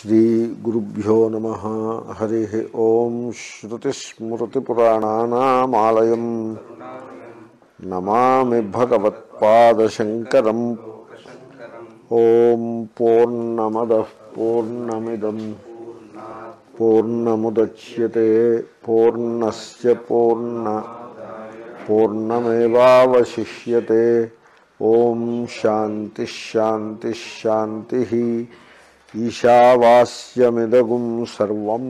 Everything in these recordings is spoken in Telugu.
శ్రీగురుభ్యో నమ హరి ఓం శ్రుతిస్మృతిపురాణానామాలయం నమామి భగవత్పాదశంకరం ఓం పూర్ణమద పూర్ణమిదం పూర్ణముద్యతే పూర్ణస్ పూర్ణ పూర్ణమేవాశిష్యతే ఓం శాంతి శాంతి శాంతి ఈశావాస్యమిదగుం సర్వం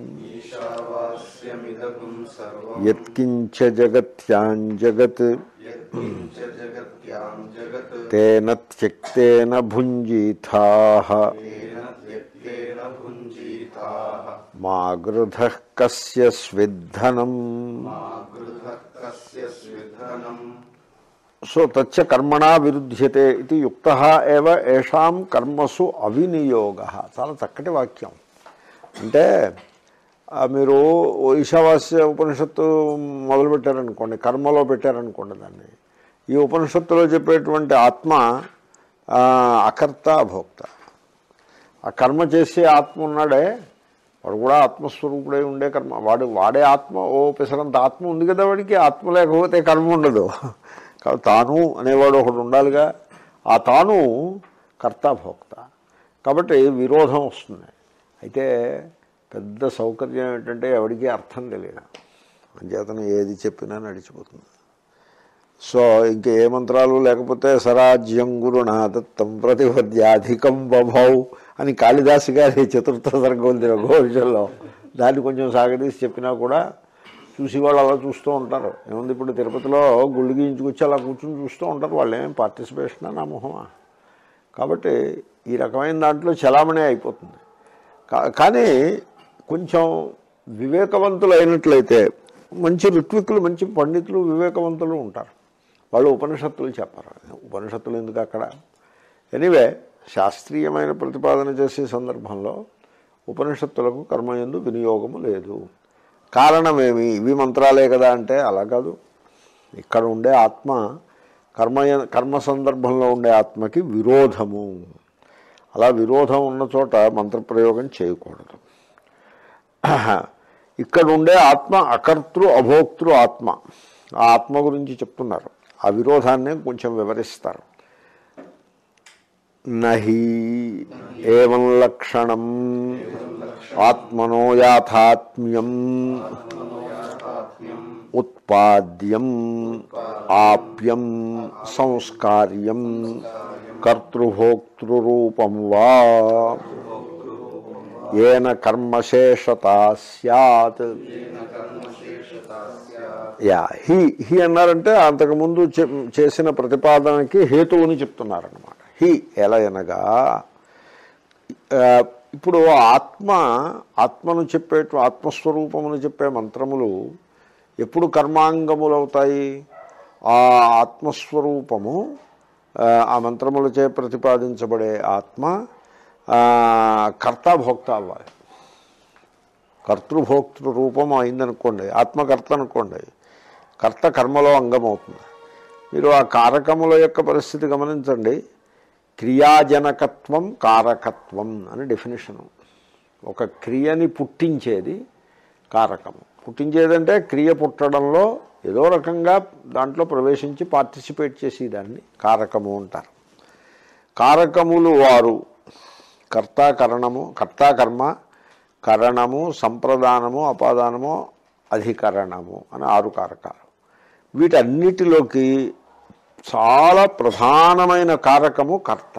ఈశావాస్యమిదగుం సర్వం యత్కించ జగత్యాం జగత్ యత్కించ జగత్యాం జగత్ తేన త్యక్తేన భుంజీథా తేన త్యక్తేన భుంజీతాః మా గృధ కస్య స్విద్ధనం మా గృహః కస్య స్విధనం సో తచ్చ కర్మణా విరుధ్యతే ఇది యుక్త ఏవ ఏషాం కర్మసు అవినియోగ చాలా చక్కటి వాక్యం అంటే ఆ, మీరు ఓ ఈశావాస్య ఉపనిషత్తు మొదలుపెట్టారనుకోండి కర్మలో పెట్టారనుకోండి దాన్ని ఈ ఉపనిషత్తులో చెప్పేటువంటి ఆత్మ ఆ, అకర్త భోక్త ఆ కర్మ చేసే ఆత్మ ఉన్నాడే వాడు కూడా ఆత్మస్వరూపుడై ఉండే కర్మ వాడు వాడే ఆత్మ ఓ పిసరంత ఆత్మ ఉంది కదా వాడికి ఆత్మ లేకపోతే కర్మ ఉండదు కాబట్టి తాను అనేవాడు ఒకడు ఉండాలిగా ఆ తాను కర్తాభోక్త కాబట్టి విరోధం వస్తుంది అయితే పెద్ద సౌకర్యం ఏంటంటే ఎవడికి అర్థం తెలియదు అంచేతను ఏది చెప్పినా నడిచిపోతుంది సో ఇంక ఏ మంత్రాలు లేకపోతే సరాజ్యం గురునా దత్తం ప్రతిపద్యాధికం బభౌ అని కాళిదాసు గారి చతుర్థ సర్గం ఘోషల్లో దాన్ని కొంచెం సాగదీసి చెప్పినా కూడా చూసి వాళ్ళు అలా చూస్తూ ఉంటారు ఏముంది ఇప్పుడు తిరుపతిలో గుళ్ళు గీయించుకొచ్చి అలా కూర్చుని చూస్తూ ఉంటారు వాళ్ళు ఏం పార్టిసిపేషన్ నా మొహమా కాబట్టి ఈ రకమైన దాంట్లో చలామణి అయిపోతుంది కా- కానీ కొంచెం వివేకవంతులు అయినట్లయితే మంచి ఋత్విక్కులు మంచి పండితులు వివేకవంతులు ఉంటారు వాళ్ళు ఉపనిషత్తులు చెప్పరు ఉపనిషత్తులు ఎందుకు అక్కడ ఎనీవే శాస్త్రీయమైన ప్రతిపాదన చేసే సందర్భంలో ఉపనిషత్తులకు కర్మయందు వినియోగము లేదు కారణమేమి ఇవి మంత్రాలే కదా అంటే అలా కాదు ఇక్కడ ఉండే ఆత్మ కర్మ కర్మ సందర్భంలో ఉండే ఆత్మకి విరోధము అలా విరోధం ఉన్న చోట మంత్రప్రయోగం చేయకూడదు ఇక్కడ ఉండే ఆత్మ అకర్తృ అభోక్తృ ఆత్మ ఆ ఆత్మ గురించి చెప్తున్నారు ఆ విరోధాన్ని కొంచెం వివరిస్తారు నహి ఏవం లక్షణం ఆత్మనో యాథాత్మ్యం ఉత్పాద్యం ఆప్యం సంస్కార్యం కర్తృభోక్తృరూపం వా ఏన కర్మశేషత సత్ యా హి హి అన్నారంటే అంతకుముందు చె- చేసిన ప్రతిపాదనకి హేతువుని చెప్తున్నారనమాట హి ఎలా అనగా ఆ, ఇప్పుడు ఆత్మ ఆత్మను చెప్పే ఆత్మస్వరూపమును చెప్పే మంత్రములు ఎప్పుడు కర్మాంగములు అవుతాయి ఆ ఆత్మస్వరూపము ఆ, ఆ మంత్రములచే ప్రతిపాదించబడే ఆత్మ ఆ, కర్తాభోక్త అవ్వాలి కర్తృభోక్తృ రూపం అయిందనుకోండి ఆత్మకర్త అనుకోండి కర్త కర్మలో అంగం అవుతుంది మీరు ఆ కారకముల యొక్క పరిస్థితి గమనించండి క్రియాజనకత్వం కారకత్వం అని డెఫినేషను ఒక క్రియని పుట్టించేది కారకము పుట్టించేదంటే క్రియ పుట్టడంలో ఏదో రకంగా దాంట్లో ప్రవేశించి పార్టిసిపేట్ చేసి దాన్ని కారకము అంటారు కారకములు వారు కర్తాకరణము కర్తాకర్మ కరణము సంప్రదానము అపాదానము అధికరణము అని ఆరు కారకాలు వీటన్నిటిలోకి చాలా ప్రధానమైన కారకము కర్త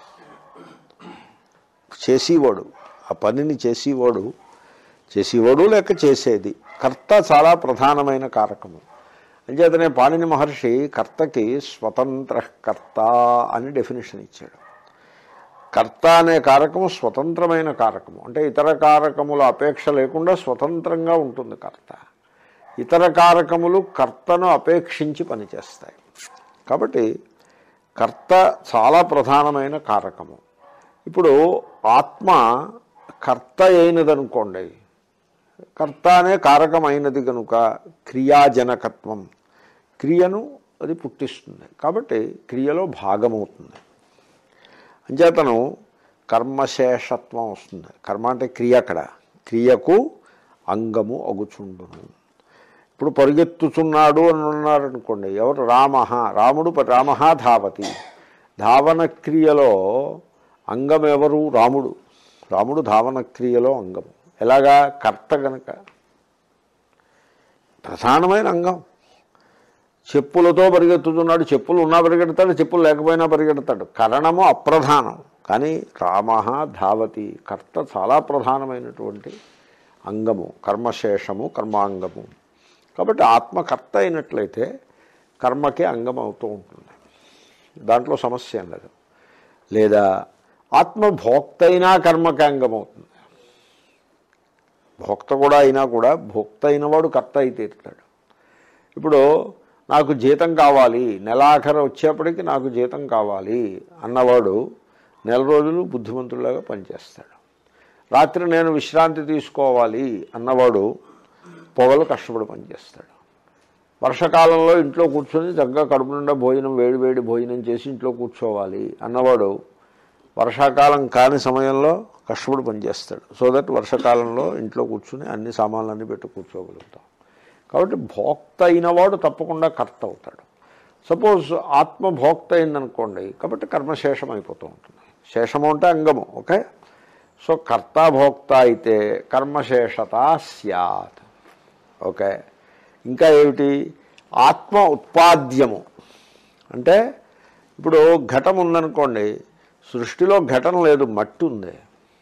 చేసేవాడు ఆ పనిని చేసేవాడు చేసేవాడు లేక చేసేది కర్త చాలా ప్రధానమైన కారకము అంచేతనే పాణిని మహర్షి కర్తకి స్వతంత్ర కర్త అని డెఫినేషన్ ఇచ్చాడు కర్త అనే కారకము స్వతంత్రమైన కారకము అంటే ఇతర కారకముల అపేక్ష లేకుండా స్వతంత్రంగా ఉంటుంది కర్త ఇతర కారకములు కర్తను అపేక్షించి పనిచేస్తాయి కాబట్టి కర్త చాలా ప్రధానమైన కారకము ఇప్పుడు ఆత్మ కర్త అయినదనుకోండి కర్త అనే కారకమైనది కనుక క్రియాజనకత్వం క్రియను అది పుట్టిస్తుంది కాబట్టి క్రియలో భాగమవుతుంది అంచేతను కర్మశేషత్వం వస్తుంది కర్మ అంటే క్రియ అక్కడ క్రియకు అంగము అగుచుండును ఇప్పుడు పరిగెత్తుచున్నాడు అని ఉన్నారనుకోండి ఎవరు రామ రాముడు రామ ధావతి ధావన క్రియలో అంగం ఎవరు రాముడు రాముడు ధావన క్రియలో అంగం ఎలాగా కర్త గనక ప్రధానమైన అంగం చెప్పులతో పరిగెత్తుతున్నాడు చెప్పులు ఉన్నా పరిగెడతాడు చెప్పులు లేకపోయినా పరిగెడతాడు కరణము అప్రధానం కానీ రామ ధావతి కర్త చాలా ప్రధానమైనటువంటి అంగము కర్మశేషము కర్మాంగము కాబట్టి ఆత్మకర్త అయినట్లయితే కర్మకే అంగం అవుతూ ఉంటుంది దాంట్లో సమస్య ఏం లేదు లేదా ఆత్మభోక్త అయినా కర్మకి అంగం అవుతుంది భోక్త కూడా అయినా కూడా భోక్త అయినవాడు కర్త అయి తీరుతాడు ఇప్పుడు నాకు జీతం కావాలి నెలాఖరు వచ్చేప్పటికి నాకు జీతం కావాలి అన్నవాడు నెల రోజులు బుద్ధిమంతుడిలాగా పనిచేస్తాడు రాత్రి నేను విశ్రాంతి తీసుకోవాలి అన్నవాడు పొగలు కష్టపడి పనిచేస్తాడు వర్షకాలంలో ఇంట్లో కూర్చొని చక్కగా కడుపు నిండా భోజనం వేడి వేడి భోజనం చేసి ఇంట్లో కూర్చోవాలి అన్నవాడు వర్షాకాలం కాని సమయంలో కష్టపడి పనిచేస్తాడు సో దట్ వర్షాకాలంలో ఇంట్లో కూర్చుని అన్ని సామాన్లన్నీ పెట్టి కూర్చోగలుగుతాం కాబట్టి భోక్త అయినవాడు తప్పకుండా కర్త అవుతాడు సపోజ్ ఆత్మ భోక్త అయిందనుకోండి కాబట్టి కర్మశేషం అయిపోతూ ఉంటుంది శేషము అంటే అంగము ఓకే సో కర్త భోక్త అయితే కర్మశేషత స్యాత్ ఓకే ఇంకా ఏమిటి ఆత్మ ఉత్పాద్యము అంటే ఇప్పుడు ఘటం ఉందనుకోండి సృష్టిలో ఘటన లేదు మట్టి ఉంది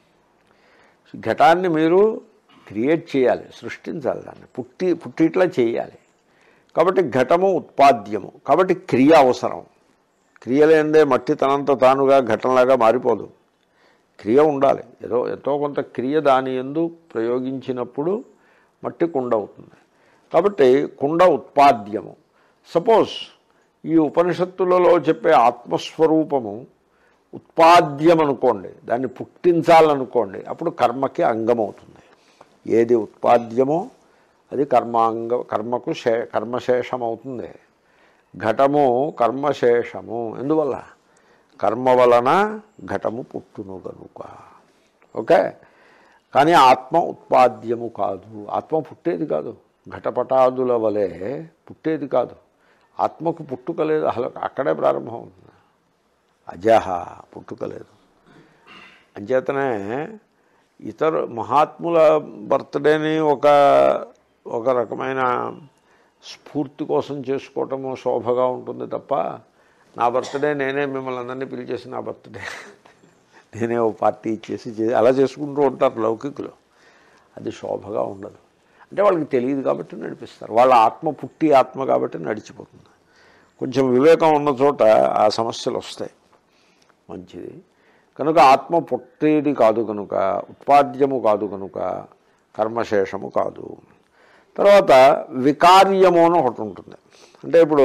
ఘటాన్ని మీరు క్రియేట్ చేయాలి సృష్టించాలి దాన్ని పుట్టి పుట్టిట్లా చేయాలి కాబట్టి ఘటము ఉత్పాద్యము కాబట్టి క్రియ అవసరం క్రియ లేనిదే మట్టి తనంత తానుగా ఘటనలాగా మారిపోదు క్రియ ఉండాలి ఏదో ఎంతో కొంత క్రియ దాని ఎందు ప్రయోగించినప్పుడు మట్టి కుండ అవుతుంది కాబట్టి కుండ ఉత్పాద్యము సపోజ్ ఈ ఉపనిషత్తులలో చెప్పే ఆత్మస్వరూపము ఉత్పాద్యం అనుకోండి దాన్ని పుట్టించాలనుకోండి అప్పుడు కర్మకి అంగమవుతుంది ఏది ఉత్పాద్యమో అది కర్మాంగ కర్మకు శే కర్మశేషం అవుతుంది ఘటము కర్మశేషము ఎందువల్ల కర్మ వలన ఘటము పుట్టును గనుక ఓకే కానీ ఆత్మ ఉత్పాద్యము కాదు ఆత్మ పుట్టేది కాదు ఘటపటాదుల వలె పుట్టేది కాదు ఆత్మకు పుట్టుక లేదు అసలు అక్కడే ప్రారంభం అవుతుంది అజహ పుట్టుక లేదు అంచేతనే ఇతర మహాత్ముల బర్త్డేని ఒక ఒక రకమైన స్ఫూర్తి కోసం చేసుకోవటము శోభగా ఉంటుంది తప్ప నా బర్త్డే నేనే మిమ్మల్ని అందరినీ పిలిచేసి నా బర్త్డే నేనే ఓ పార్టీ ఇచ్చేసి చే- అలా చేసుకుంటూ ఉంటారు లౌకికులు అది శోభగా ఉండదు అంటే వాళ్ళకి తెలియదు కాబట్టి నడిపిస్తారు వాళ్ళ ఆత్మ పుట్టి ఆత్మ కాబట్టి నడిచిపోతుంది కొంచెం వివేకం ఉన్న చోట ఆ సమస్యలు వస్తాయి మంచిది కనుక ఆత్మ పుట్టేది కాదు కనుక ఉత్పాద్యము కాదు కనుక కర్మశేషము కాదు తర్వాత వికార్యము అని ఒకటి ఉంటుంది అంటే ఇప్పుడు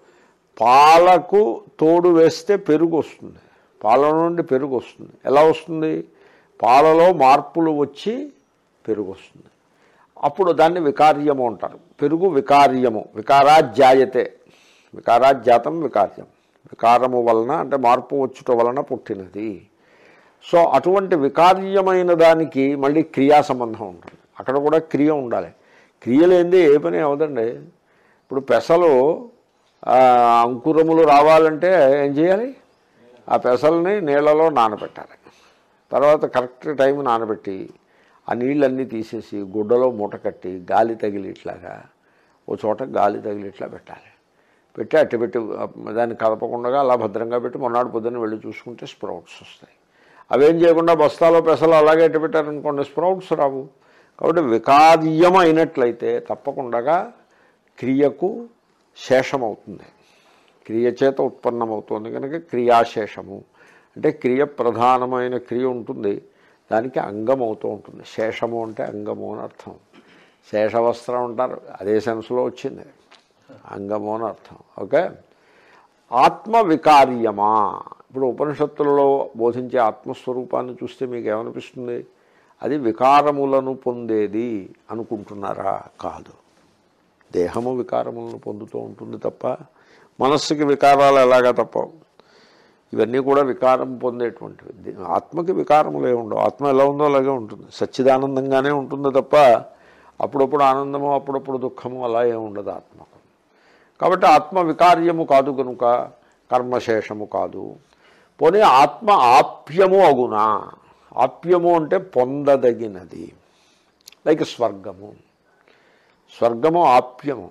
పాలకు తోడు వేస్తే పెరుగు వస్తుంది పాల నుండి పెరుగు వస్తుంది ఎలా వస్తుంది పాలలో మార్పులు వచ్చి పెరుగు వస్తుంది అప్పుడు దాన్ని వికార్యము అంటారు పెరుగు వికార్యము వికారాజ్యాయతే వికారాజ్యాతం వికార్యం వికారము వలన అంటే మార్పు వచ్చుట వలన పుట్టినది సో అటువంటి వికార్యమైన దానికి మళ్ళీ క్రియా సంబంధం ఉంటుంది అక్కడ కూడా క్రియ ఉండాలి క్రియ లేనిదే ఏ పని అవదండి ఇప్పుడు పెసలు ఆ, అంకురములు రావాలంటే ఏం చేయాలి ఆ పెసల్ని నీళ్ళలో నానబెట్టాలి తర్వాత కరెక్ట్ టైం నానబెట్టి ఆ నీళ్ళన్నీ తీసేసి గుడ్డలో మూట కట్టి గాలి తగిలి ఇట్లాగా ఓ చోట గాలి తగిలి ఇట్లా పెట్టాలి పెట్టి అట్టి పెట్టి ఆ, దాన్ని కదపకుండా అలా భద్రంగా పెట్టి మొన్నటి పొద్దున్న వెళ్ళి చూసుకుంటే స్ప్రౌట్స్ వస్తాయి అవేం చేయకుండా బస్తాలో పెసలు అలాగే ఎట్టి పెట్టారనుకోండి స్ప్రౌట్స్ రావు కాబట్టి వికార్యం అయినట్లయితే తప్పకుండా క్రియకు శేషమవుతుంది క్రియ చేత ఉత్పన్నమవుతుంది కనుక క్రియాశేషము అంటే క్రియ ప్రధానమైన క్రియ ఉంటుంది దానికి అంగం అవుతూ ఉంటుంది శేషము అంటే అంగము అని అర్థం శేషవస్త్రం అంటారు అదే సెన్స్లో వచ్చింది అంగము అని అర్థం ఓకే ఆత్మ వికార్యమా ఇప్పుడు ఉపనిషత్తులలో బోధించే ఆత్మస్వరూపాన్ని చూస్తే మీకు ఏమనిపిస్తుంది అది వికారములను పొందేది అనుకుంటున్నారా కాదు దేహము వికారములను పొందుతూ ఉంటుంది తప్ప మనస్సుకి వికారాలు ఎలాగా తప్పవు ఇవన్నీ కూడా వికారం పొందేటువంటివి దీ- ఆత్మకి వికారములే ఉండవు ఆత్మ ఎలా ఉందో అలాగే ఉంటుంది సచ్చిదానందంగానే ఉంటుంది తప్ప అప్పుడప్పుడు ఆనందము అప్పుడప్పుడు దుఃఖము అలా ఏమి ఉండదు ఆత్మకు కాబట్టి ఆత్మ వికార్యము కాదు కనుక కర్మశేషము కాదు పోనీ ఆత్మ ఆప్యము అగునా ఆప్యము అంటే పొందదగినది లైక్ స్వర్గము స్వర్గము ఆప్యము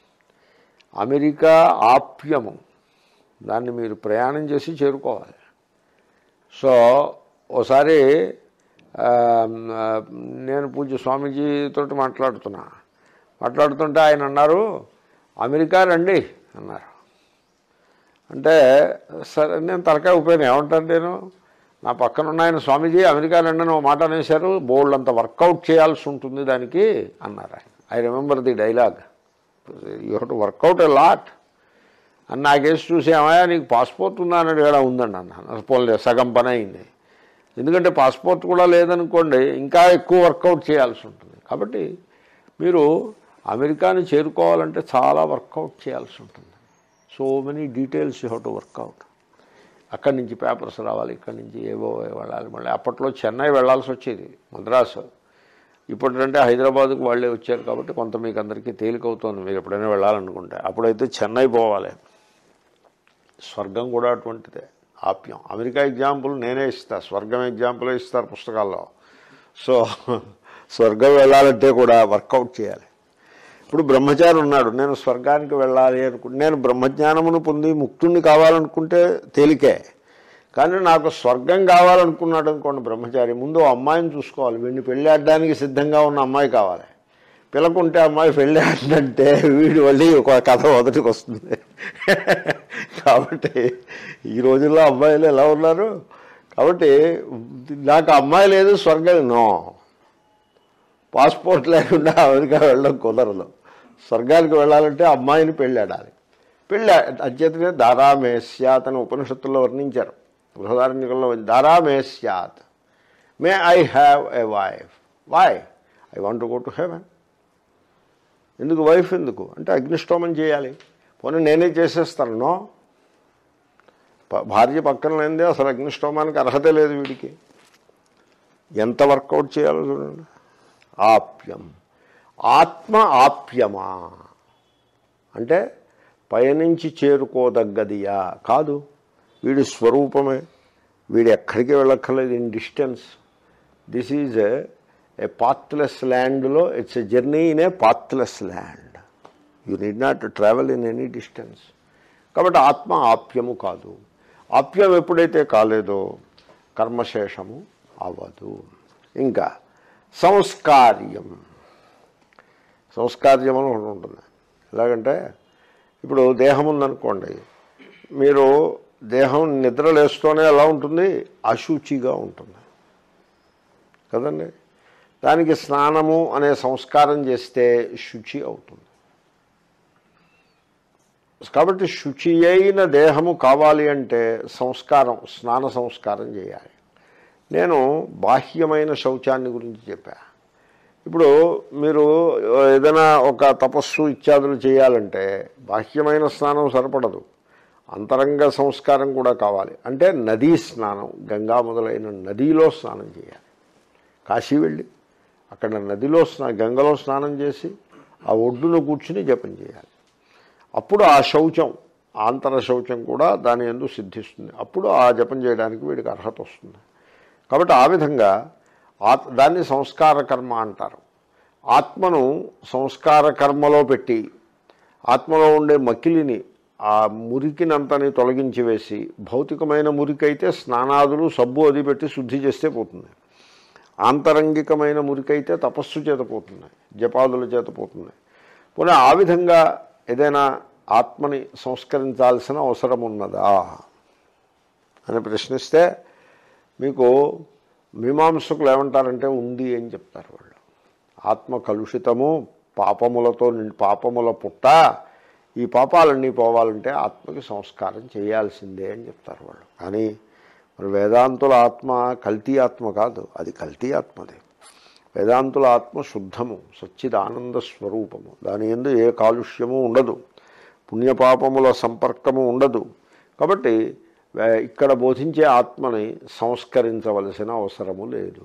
అమెరికా ఆప్యము దాన్ని మీరు ప్రయాణం చేసి చేరుకోవాలి సో ఓసారి ఆ, ఆ, నేను పూజ్య స్వామీజీతో మాట్లాడుతున్నా మాట్లాడుతుంటే ఆయన అన్నారు అమెరికా రండి అన్నారు అంటే సరే నేను తలకాయ ఉపయోగం ఏమంటాను నేను నా పక్కన ఉన్న ఆయన స్వామీజీ అమెరికా రండి అని ఓ మాట అనేశారు బోల్డ్ అంత వర్కౌట్ చేయాల్సి ఉంటుంది దానికి అన్నారు ఆయన I remember the dialogue you have to work out a lot అని నాకేసి చూసి ఏమయ్యా నీకు పాస్పోర్ట్ ఉందా అని అడిగాడా ఉందండి అన్నాను పోలే సగం పని అయింది ఎందుకంటే పాస్పోర్ట్ కూడా లేదనుకోండి ఇంకా ఎక్కువ వర్కౌట్ చేయాల్సి ఉంటుంది కాబట్టి మీరు అమెరికాని చేరుకోవాలంటే చాలా వర్కౌట్ చేయాల్సి ఉంటుంది so many details you have to work out అక్కడి నుంచి పేపర్స్ రావాలి ఇక్కడి నుంచి ఏవో వెళ్ళాలి మళ్ళీ అప్పట్లో చెన్నై వెళ్ళాల్సి వచ్చేది మద్రాసు ఇప్పుడంటే హైదరాబాద్కు వాళ్ళే వచ్చారు కాబట్టి కొంత మీకు అందరికీ తేలికవుతోంది మీరు ఎప్పుడైనా వెళ్ళాలనుకుంటే అప్పుడైతే చెన్నై పోవాలి స్వర్గం కూడా అటువంటిదే ఆప్యం అమెరికా ఎగ్జాంపుల్ నేనే ఇస్తా స్వర్గం ఎగ్జాంపులే ఇస్తారు పుస్తకాల్లో సో స్వర్గం వెళ్ళాలంటే కూడా వర్కౌట్ చేయాలి ఇప్పుడు బ్రహ్మచారి ఉన్నాడు నేను స్వర్గానికి వెళ్ళాలి అనుకు నేను బ్రహ్మజ్ఞానమును పొంది ముక్తుణ్ణి కావాలనుకుంటే తేలికే కానీ నాకు స్వర్గం కావాలనుకున్నాడు అనుకోండి బ్రహ్మచారి ముందు ఓ అమ్మాయిని చూసుకోవాలి వీడిని పెళ్ళాడడానికి సిద్ధంగా ఉన్న అమ్మాయి కావాలి పిల్లకుంటే అమ్మాయి పెళ్ళాడంటే వీడు మళ్ళీ ఒక కథ మొదటికి వస్తుంది కాబట్టి ఈ రోజుల్లో అమ్మాయిలు ఎలా ఉన్నారు కాబట్టి నాకు అమ్మాయి లేదు స్వర్గం నో పాస్పోర్ట్ లేకుండా అమెరికా వెళ్ళడం కుదరదు స్వర్గానికి వెళ్ళాలంటే అమ్మాయిని పెళ్ళాడాలి పెళ్ళి అధ్యతనే దారామే స్యాత్ అని ఉపనిషత్తుల్లో వర్ణించారు బృహదారణ్యకంలో దారామే స్యాత్ మే I have a wife why I want go to heaven ఎందుకు వైఫ్ ఎందుకు అంటే అగ్నిష్టోమం చేయాలి పోనీ నేనే చేసేస్తాను నో ప- భార్య పక్కన లేనిదే అసలు అగ్నిష్టోమానికి అర్హత లేదు వీడికి ఎంత వర్కౌట్ చేయాలో చూడండి ఆప్యం ఆత్మ ఆప్యమా అంటే పయనించి చేరుకోదగ్గదియా కాదు వీడి స్వరూపమే వీడు ఎక్కడికి వెళ్ళక్కర్లేదు in distance this is a pathless ల్యాండ్లో it's a journey in a pathless land you need not travel in any distance కాబట్టి ఆత్మ ఆప్యము కాదు ఆప్యం ఎప్పుడైతే కాలేదో కర్మశేషము అవ్వదు ఇంకా సంస్కార్యం సంస్కార్యం అని ఒకటి ఉంటుంది ఎలాగంటే ఇప్పుడు దేహం ఉందనుకోండి మీరు దేహం నిద్రలేస్తూనే ఎలా ఉంటుంది అశుచిగా ఉంటుంది కదండి దానికి స్నానము అనే సంస్కారం చేస్తే శుచి అవుతుంది కాబట్టి శుచి అయిన దేహము కావాలి అంటే సంస్కారం స్నాన సంస్కారం చేయాలి నేను బాహ్యమైన శౌచాన్ని గురించి చెప్పా ఇప్పుడు మీరు ఏదైనా ఒక తపస్సు ఇత్యాదులు చేయాలంటే బాహ్యమైన స్నానం సరిపడదు అంతరంగ సంస్కారం కూడా కావాలి అంటే నదీ స్నానం గంగా మొదలైన నదిలో స్నానం చేయాలి కాశీ వెళ్ళి అక్కడ నదిలో స్నా గంగలో స్నానం చేసి ఆ ఒడ్డున కూర్చుని జపం చేయాలి అప్పుడు ఆ శౌచం ఆంతర శౌచం కూడా దాని ఎందు సిద్ధిస్తుంది అప్పుడు ఆ జపం చేయడానికి వీడికి అర్హత వస్తుంది కాబట్టి ఆ విధంగా ఆత్ దాన్ని సంస్కార కర్మ అంటారు ఆత్మను సంస్కార కర్మలో పెట్టి ఆత్మలో ఉండే మకిలిని ఆ మురికినంతని తొలగించి వేసి భౌతికమైన మురికైతే స్నానాదులు సబ్బు అది పెట్టి శుద్ధి చేస్తే పోతుంది ఆంతరంగికమైన మురికైతే తపస్సు చేత పోతుంది జపాదుల చేత పోతుంది పోనీ ఆ విధంగా ఏదైనా ఆత్మని సంస్కరించాల్సిన అవసరం ఉన్నదా అని ప్రశ్నిస్తే మీకు మీమాంసకులు ఏమంటారంటే ఉంది అని చెప్తారు వాళ్ళు ఆత్మ కలుషితము పాపములతో నిండి పాపముల పుట్ట ఈ పాపాలన్నీ పోవాలంటే ఆత్మకి సంస్కారం చేయాల్సిందే అని చెప్తారు వాళ్ళు కానీ మరి వేదాంతుల ఆత్మ కల్తీ ఆత్మ కాదు అది కల్తీ ఆత్మది వేదాంతుల ఆత్మ శుద్ధము సచ్చిదానంద స్వరూపము దాని ఎందు ఏ కాలుష్యము ఉండదు పుణ్యపాపముల సంపర్కము ఉండదు కాబట్టి వే- ఇక్కడ బోధించే ఆత్మని సంస్కరించవలసిన అవసరము లేదు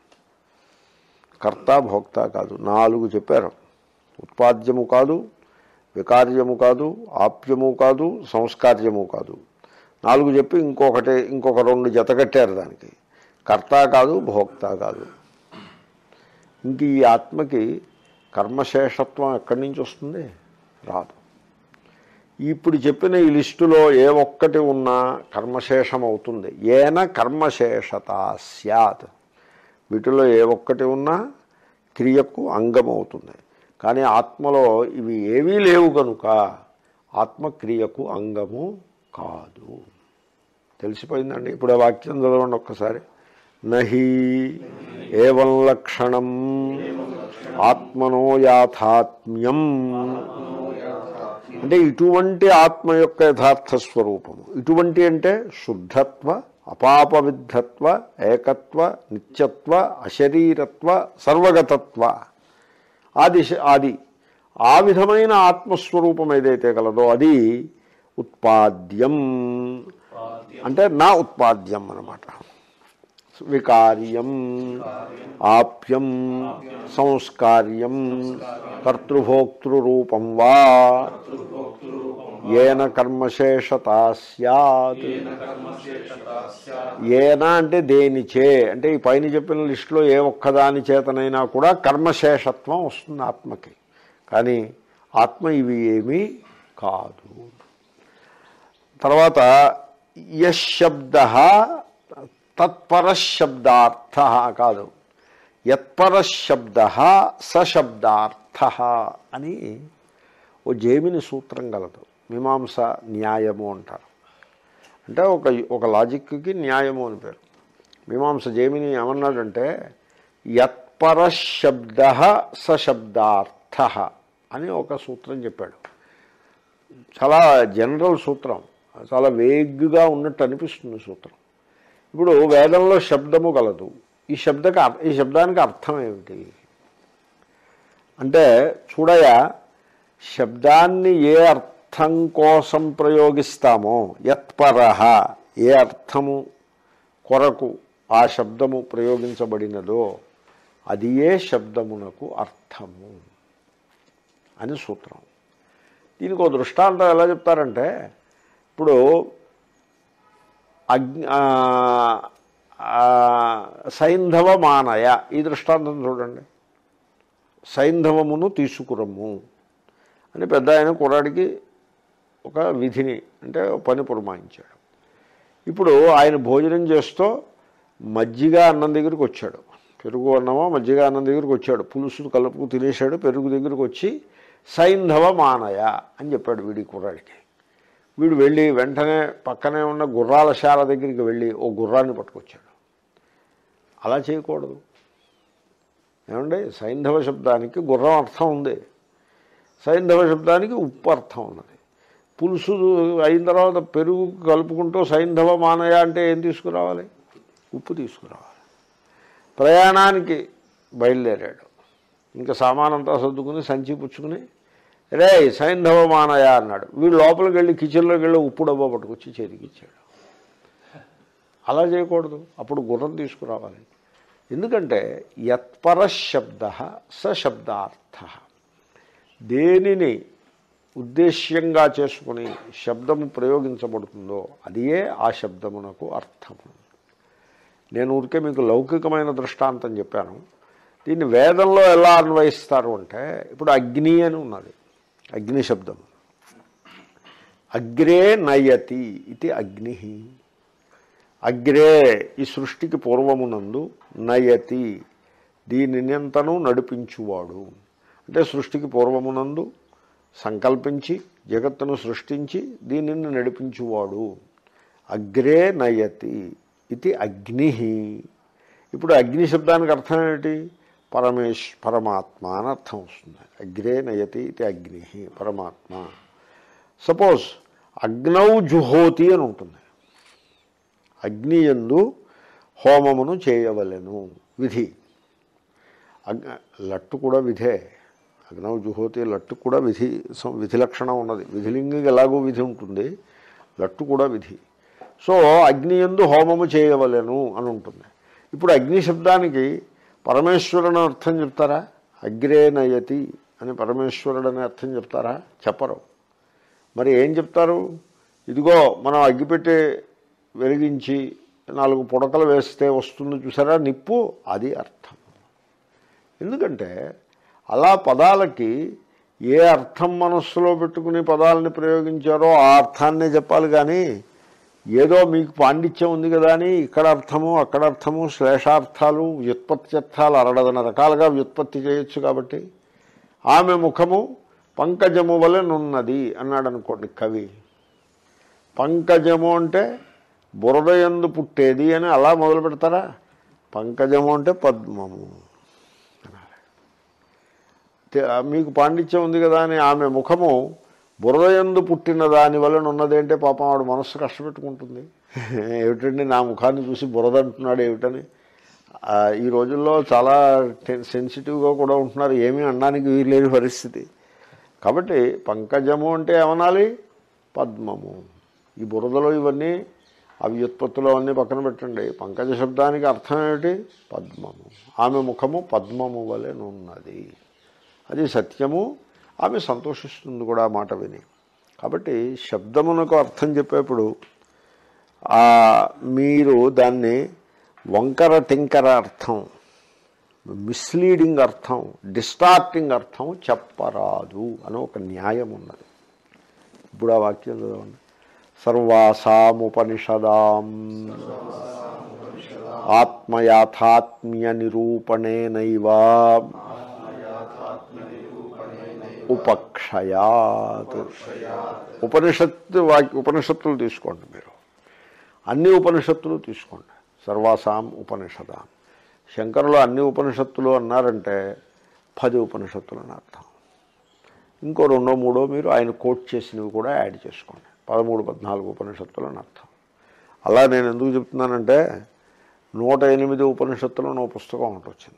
కర్త భోక్త కాదు నాలుగు చెప్పారు ఉత్పాద్యము కాదు వికార్యము కాదు ఆప్యము కాదు సంస్కార్యము కాదు నాలుగు చెప్పి ఇంకొకటి ఇంకొక రెండు జతకట్టారు దానికి కర్త కాదు భోక్త కాదు ఇంక ఈ ఆత్మకి కర్మశేషత్వం ఎక్కడి నుంచి వస్తుంది రాదు ఇప్పుడు చెప్పిన ఈ లిస్టులో ఏ ఒక్కటి ఉన్నా కర్మశేషం అవుతుంది ఏన కర్మశేషత స్యాత్ వీటిలో ఏ ఒక్కటి ఉన్నా క్రియకు అంగం అవుతుంది కానీ ఆత్మలో ఇవి ఏవీ లేవు కనుక ఆత్మక్రియకు అంగము కాదు తెలిసిపోయిందండి ఇప్పుడు ఆ వాక్యం చదవండి ఒక్కసారి నహి ఏవం లక్షణం ఆత్మనో యాథాత్మ్యం అంటే ఇటువంటి ఆత్మ యొక్క యథార్థ స్వరూపము ఇటువంటి అంటే శుద్ధత్వ అపాపవిద్ధత్వ ఏకత్వ నిత్యత్వ అశరీరత్వ సర్వగతత్వ ఆది ఆది ఆ విధమైన ఆత్మస్వరూపం ఏదైతే కలదో అది ఉత్పాద్యం అంటే నా ఉత్పాద్యం అన్నమాట వికార్యం ఆప్యం సంస్కార్యం కర్తృభోక్తృరూపం వా ఏన కర్మశేషత సత్ ఏన అంటే దేనిచే అంటే ఈ పైన చెప్పిన లిస్టులో ఏ ఒక్కదాని చేతనైనా కూడా కర్మశేషత్వం వస్తుంది ఆత్మకి కానీ ఆత్మ ఇవి ఏమీ కాదు తర్వాత యశబ్ద తత్పరశబ్దార్థ కాదు యత్పరశబ్ద సశబ్దార్థ అని ఓ జేమిని సూత్రం గలదు మీమాంస న్యాయము అంటారు అంటే ఒక ఒక లాజిక్కి న్యాయము అని పేరు మీమాంస జేమిని ఏమన్నాడంటే యత్పరశబ్ద సశబ్దార్థ అని ఒక సూత్రం చెప్పాడు చాలా జనరల్ సూత్రం చాలా వేగ్గా ఉన్నట్టు అనిపిస్తుంది సూత్రం ఇప్పుడు వేదంలో శబ్దము గలదు ఈ శబ్దక ఈ శబ్దానికి అర్థం ఏమిటి అంటే చూడయా శబ్దాన్ని ఏ అర్థం కోసం ప్రయోగిస్తామో యత్పరహ ఏ అర్థము కొరకు ఆ శబ్దము ప్రయోగించబడినదో అది ఏ శబ్దమునకు అర్థము అని సూత్రం దీనికి ఒక దృష్టాంతం ఎలా చెప్తారంటే ఇప్పుడు అగ్ని ఆ, ఆ, సైంధవ మానయ ఈ దృష్టాంతం చూడండి సైంధవమును తీసుకురమ్ము అని పెద్ద ఆయన కుర్రాడికి ఒక విధిని అంటే ఒక పని పురమాయించాడు ఇప్పుడు ఆయన భోజనం చేస్తూ మజ్జిగ అన్నం దగ్గరికి వచ్చాడు పెరుగు అన్నమో మజ్జిగ అన్నం దగ్గరికి వచ్చాడు పులుసు కలుపుకు తినేశాడు పెరుగు దగ్గరికి వచ్చి సైంధవ మానయ అని చెప్పాడు వీడి కుర్రాడికి వీడు వెళ్ళి వెంటనే పక్కనే ఉన్న గుర్రాల శాల దగ్గరికి వెళ్ళి ఓ గుర్రాన్ని పట్టుకొచ్చాడు అలా చేయకూడదు ఏమండి సైంధవ శబ్దానికి గుర్రం అర్థం ఉంది సైంధవ శబ్దానికి ఉప్పు అర్థం ఉన్నది పులుసు అయిన తర్వాత పెరుగు కలుపుకుంటూ సైంధవ మానయ అంటే ఏం తీసుకురావాలి ఉప్పు తీసుకురావాలి ప్రయాణానికి బయలుదేరాడు ఇంకా సామానంతా సర్దుకుని సంచి పుచ్చుకుని రే సైంధవ మానయ అన్నాడు వీడు లోపలికి వెళ్ళి కిచెన్లోకి వెళ్ళి ఉప్పు డబ్బా పట్టుకొచ్చి చేతికిచ్చాడు అలా చేయకూడదు అప్పుడు గుర్రం తీసుకురావాలి ఎందుకంటే యత్పర శబ్ద సశబ్దార్థ దేనిని ఉద్దేశ్యంగా చేసుకుని శబ్దము ప్రయోగించబడుతుందో అదియే ఆ శబ్దమునకు అర్థము నేను ఊరికే మీకు లౌకికమైన దృష్టాంతం చెప్పాను దీన్ని వేదంలో ఎలా అన్వయిస్తారు అంటే ఇప్పుడు అగ్ని అని ఉన్నది అగ్ని శబ్దం అగ్రే నయతి ఇది అగ్ని అగ్రే ఈ సృష్టికి పూర్వమునందు నయతి దీనినంతను నడిపించువాడు అంటే సృష్టికి పూర్వమునందు సంకల్పించి జగత్తును సృష్టించి దీనిని నడిపించువాడు అగ్రే నయతి ఇది అగ్ని ఇప్పుడు అగ్ని శబ్దానికి అర్థం ఏమిటి పరమేశ్ పరమాత్మ అని అర్థం వస్తుంది అగ్రే నయతి ఇది అగ్ని పరమాత్మ సపోజ్ అగ్నౌ జుహోతి అని ఉంటుంది అగ్ని ఎందు హోమమును చేయవలెను విధి అగ్ లట్టు కూడా విధే అగ్నౌ జుహోతి లట్టు కూడా విధి సం- విధి లక్షణం ఉన్నది విధిలింగికి ఎలాగో విధి ఉంటుంది లట్టు కూడా విధి సో అగ్ని ఎందు హోమము చేయవలెను అని ఉంటుంది ఇప్పుడు అగ్ని శబ్దానికి పరమేశ్వరుని అర్థం చెప్తారా అగ్రే నయతి అని పరమేశ్వరుడు అనే అర్థం చెప్తారా చెప్పరు మరి ఏం చెప్తారు ఇదిగో మనం అగ్గిపెట్టి వెలిగించి నాలుగు పుడకలు వేస్తే వస్తుంది చూసారా నిప్పు అది అర్థం ఎందుకంటే అలా పదాలకి ఏ అర్థం మనస్సులో పెట్టుకుని పదాలని ప్రయోగించారో ఆ అర్థాన్నే చెప్పాలి కానీ ఏదో మీకు పాండిత్యం ఉంది కదా అని ఇక్కడ అర్థము అక్కడ అర్థము శ్లేషార్థాలు వ్యుత్పత్త్యర్థాలు అరడదన రకాలుగా వ్యుత్పత్తి చేయొచ్చు కాబట్టి ఆమె ముఖము పంకజము వలెనున్నది అన్నాడు అనుకోండి కవి పంకజము అంటే బురదయందు పుట్టేది అని అలా మొదలు పెడతారా పంకజము అంటే పద్మము అనాలి. తె- మీకు పాండిత్యం ఉంది కదా అని ఆమె ముఖము బురదయందు పుట్టిన దాని వలన ఉన్నదేంటే పాపం ఆవిడ మనస్సు కష్టపెట్టుకుంటుంది ఏమిటండి నా ముఖాన్ని చూసి బురద అంటున్నాడు ఏమిటని ఆ, ఈ రోజుల్లో చాలా టెన్- సెన్సిటివ్గా కూడా ఉంటున్నారు ఏమీ అనడానికి వీల్లేని పరిస్థితి కాబట్టి పంకజము అంటే ఏమనాలి పద్మము ఈ బురదలో ఇవన్నీ అవి వ్యుత్పత్తులు అవన్నీ పక్కన పెట్టండి పంకజ శబ్దానికి అర్థం ఏమిటి పద్మము ఆమె ముఖము పద్మము వలెనున్నది అది సత్యము ఆమె సంతోషిస్తుంది కూడా ఆ మాట విని కాబట్టి శబ్దమునకు అర్థం చెప్పేప్పుడు ఆ మీరు దాన్ని వంకర టింకర అర్థం మిస్లీడింగ్ అర్థం డిస్టార్టింగ్ అర్థం చెప్పరాదు అని ఒక న్యాయం ఉన్నది ఇప్పుడు ఆ వాక్యం చదవండి సర్వాసాముపనిషదాం ఆత్మయాథాత్మ్య నిరూపణేనైవ ఉపక్షయాత్ ఉపనిషత్తు వాక్య ఉపనిషత్తులు తీసుకోండి మీరు అన్ని ఉపనిషత్తులు తీసుకోండి సర్వాసాం ఉపనిషదాం శంకరులు అన్ని ఉపనిషత్తులు అన్నారంటే పది ఉపనిషత్తులు అని అర్థం ఇంకో రెండో మూడో మీరు ఆయన కోట్ చేసినవి కూడా యాడ్ చేసుకోండి పదమూడు పద్నాలుగు ఉపనిషత్తులు అని అర్థం అలా నేను ఎందుకు చెప్తున్నానంటే నూట ఎనిమిది ఉపనిషత్తులు నా పుస్తకం ఒకటి వచ్చింది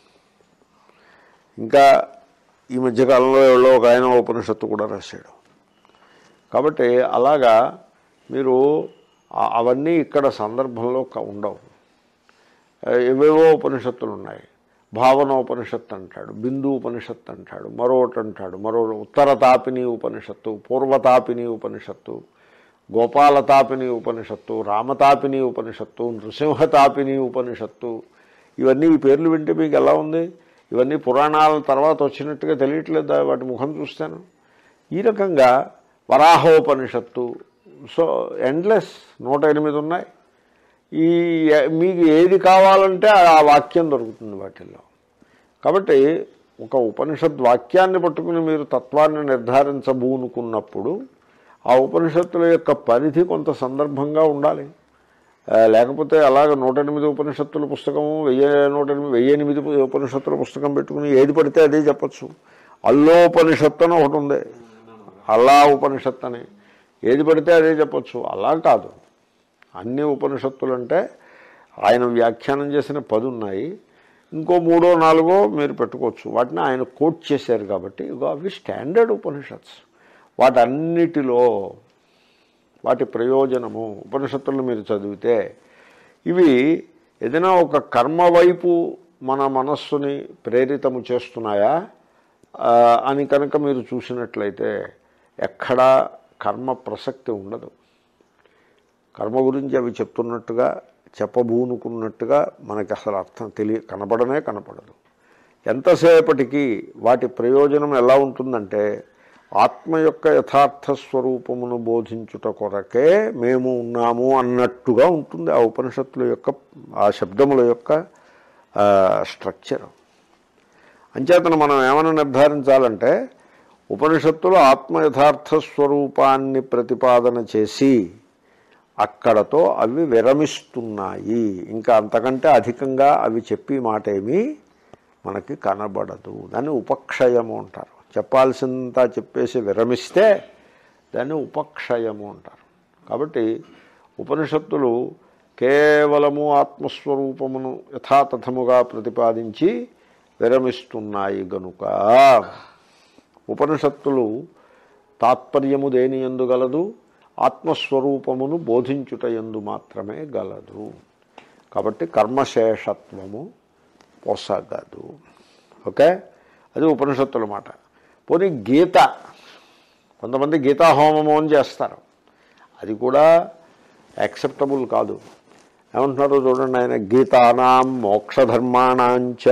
ఇంకా ఈ మధ్యకాలంలో ఎవరో ఒక ఆయన ఉపనిషత్తు కూడా రాశాడు కాబట్టి అలాగా మీరు ఆ- అవన్నీ ఇక్కడ సందర్భంలో క- ఉండవు ఏవేవో ఉపనిషత్తులు ఉన్నాయి భావన ఉపనిషత్తు అంటాడు బిందు ఉపనిషత్తు అంటాడు మరొకటి అంటాడు మరో ఉత్తర తాపిని ఉపనిషత్తు పూర్వతాపిని ఉపనిషత్తు గోపాలతాపిని ఉపనిషత్తు రామతాపిని ఉపనిషత్తు నృసింహతాపిని ఉపనిషత్తు ఇవన్నీ ఈ పేర్లు వింటే మీకు ఎలా ఉంది ఇవన్నీ పురాణాల తర్వాత వచ్చినట్టుగా తెలియట్లేదా వాటి ముఖం చూస్తాను ఈ రకంగా వరాహోపనిషత్తు సో ఎండ్లెస్ నూట ఎనిమిది ఉన్నాయి ఈ మీకు ఏది కావాలంటే ఆ వాక్యం దొరుకుతుంది వాటిల్లో కాబట్టి ఒక ఉపనిషత్ వాక్యాన్ని పట్టుకుని మీరు తత్వాన్ని నిర్ధారించబూనుకున్నప్పుడు ఆ ఉపనిషత్తుల యొక్క పరిధి కొంత సందర్భంగా ఉండాలి ఆ, లేకపోతే అలాగ నూట ఎనిమిది ఉపనిషత్తుల పుస్తకము వెయ్యి నూట ఎనిమిది వెయ్యి ఎనిమిది ఉపనిషత్తుల పుస్తకం పెట్టుకుని ఏది పడితే అదే చెప్పచ్చు అల్లోపనిషత్తు అని ఒకటి ఉంది అల్లా ఉపనిషత్తు అని ఏది పడితే అదే చెప్పచ్చు అలా కాదు అన్ని ఉపనిషత్తులు అంటే ఆయన వ్యాఖ్యానం చేసిన పది ఉన్నాయి ఇంకో మూడో నాలుగో మీరు పెట్టుకోవచ్చు వాటిని ఆయన కోట్ చేశారు కాబట్టి ఇగో అవి స్టాండర్డ్ ఉపనిషత్స్ వాటన్నిటిలో వాటి ప్రయోజనము ఉపనిషత్తులను మీరు చదివితే ఇవి ఏదైనా ఒక కర్మ వైపు మన మనస్సుని ప్రేరితము చేస్తున్నాయా ఆ, అని కనుక మీరు చూసినట్లయితే ఎక్కడా కర్మ ప్రసక్తి ఉండదు కర్మ గురించి అవి చెప్తున్నట్టుగా చెప్పబూనుకున్నట్టుగా మనకి అసలు అర్థం తెలియ కనపడనే కనపడదు ఎంతసేపటికి వాటి ప్రయోజనం ఎలా ఉంటుందంటే ఆత్మ యొక్క యథార్థ స్వరూపమును బోధించుట కొరకే మేము ఉన్నాము అన్నట్టుగా ఉంటుంది ఆ ఉపనిషత్తుల యొక్క ఆ శబ్దముల యొక్క ఆ, స్ట్రక్చర్ అంచేతన మనం ఏమైనా నిర్ధారించాలంటే ఉపనిషత్తులు ఆత్మ యథార్థ స్వరూపాన్ని ప్రతిపాదన చేసి అక్కడతో అవి విరమిస్తున్నాయి ఇంకా అంతకంటే అధికంగా అవి చెప్పి మాట ఏమీ మనకి కనబడదు దాన్ని ఉపక్షయము అంటారు చెప్పాల్సిందంత చెప్పేసి విరమిస్తే దాన్ని ఉపక్షయము అంటారు కాబట్టి ఉపనిషత్తులు కేవలము ఆత్మస్వరూపమును యథాతథముగా ప్రతిపాదించి విరమిస్తున్నాయి గనుక ఉపనిషత్తులు తాత్పర్యము దేని ఎందు గలదు ఆత్మస్వరూపమును బోధించుట ఎందు మాత్రమే గలదు కాబట్టి కర్మశేషత్వము పొసగదు ఓకే అది ఉపనిషత్తుల మాట పోనీ గీత కొంతమంది గీతా హోమము అని చేస్తారు అది కూడా యాక్సెప్టబుల్ కాదు ఏమంటున్నారో చూడండి ఆయన గీతానాం మోక్షధర్మాణాంచ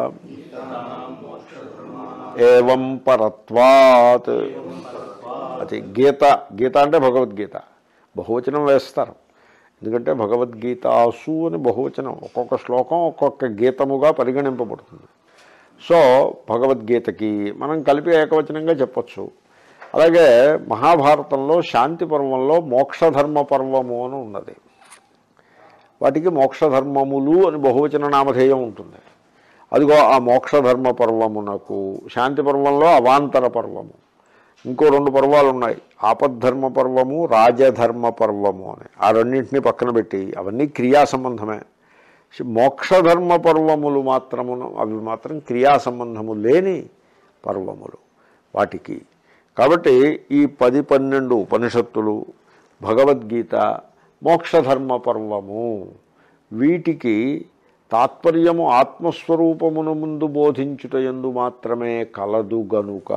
ఏవం పరత్వాత్ అది గీత గీత అంటే భగవద్గీత బహువచనం వేస్తారు ఎందుకంటే భగవద్గీతాసు అని బహువచనం ఒక్కొక్క శ్లోకం ఒక్కొక్క గీతముగా పరిగణింపబడుతుంది సో భగవద్గీతకి మనం కలిపి ఏకవచనంగా చెప్పొచ్చు అలాగే మహాభారతంలో శాంతి పర్వంలో మోక్షధర్మ పర్వము అని ఉన్నది వాటికి మోక్షధర్మములు అని బహువచన నామధేయం ఉంటుంది అదిగో ఆ మోక్షధర్మ పర్వమునకు శాంతి పర్వంలో అవాంతర పర్వము ఇంకో రెండు పర్వాలు ఉన్నాయి ఆపద్ధర్మ పర్వము రాజధర్మ పర్వము అని ఆ రెండింటిని పక్కన పెట్టి అవన్నీ క్రియా సంబంధమే మోక్షధర్మ పర్వములు మాత్రమును అవి మాత్రం క్రియా సంబంధము లేని పర్వములు వాటికి కాబట్టి ఈ పది పన్నెండు ఉపనిషత్తులు భగవద్గీత మోక్షధర్మ పర్వము వీటికి తాత్పర్యము ఆత్మస్వరూపమును ముందు బోధించుట ఎందు మాత్రమే కలదు గనుక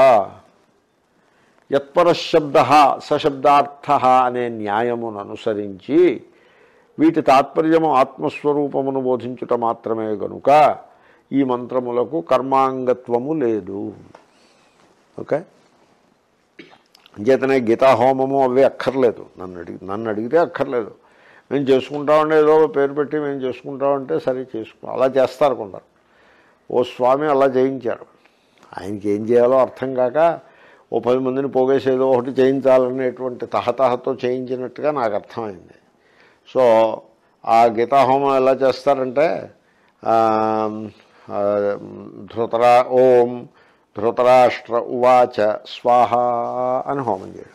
యత్పరశబ్ద సశబ్దార్థ అనే న్యాయమును అనుసరించి వీటి తాత్పర్యము ఆత్మస్వరూపమును బోధించుట మాత్రమే గనుక ఈ మంత్రములకు కర్మాంగత్వము లేదు ఓకే అంచేతనే గీతాహోమము అవి అక్కర్లేదు నన్ను అడిగి నన్ను అడిగితే అక్కర్లేదు మేము చేసుకుంటామంటే ఏదో పేరు పెట్టి మేము చేసుకుంటామంటే సరే చేసుకు అలా చేస్తారు కొందరు ఓ స్వామి అలా చేయించారు ఆయనకి ఏం చేయాలో అర్థం కాక ఓ పది మందిని పోగేసేదో ఒకటి చేయించాలనేటువంటి తహతహతో చేయించినట్టుగా నాకు అర్థమైంది సో ఆ గీతాహోమం ఎలా చేస్తారంటే ఆ, ఆ, ధృతరా ఓం ధృతరాష్ట్ర ఉవాచ స్వాహ అని హోమం చేయడం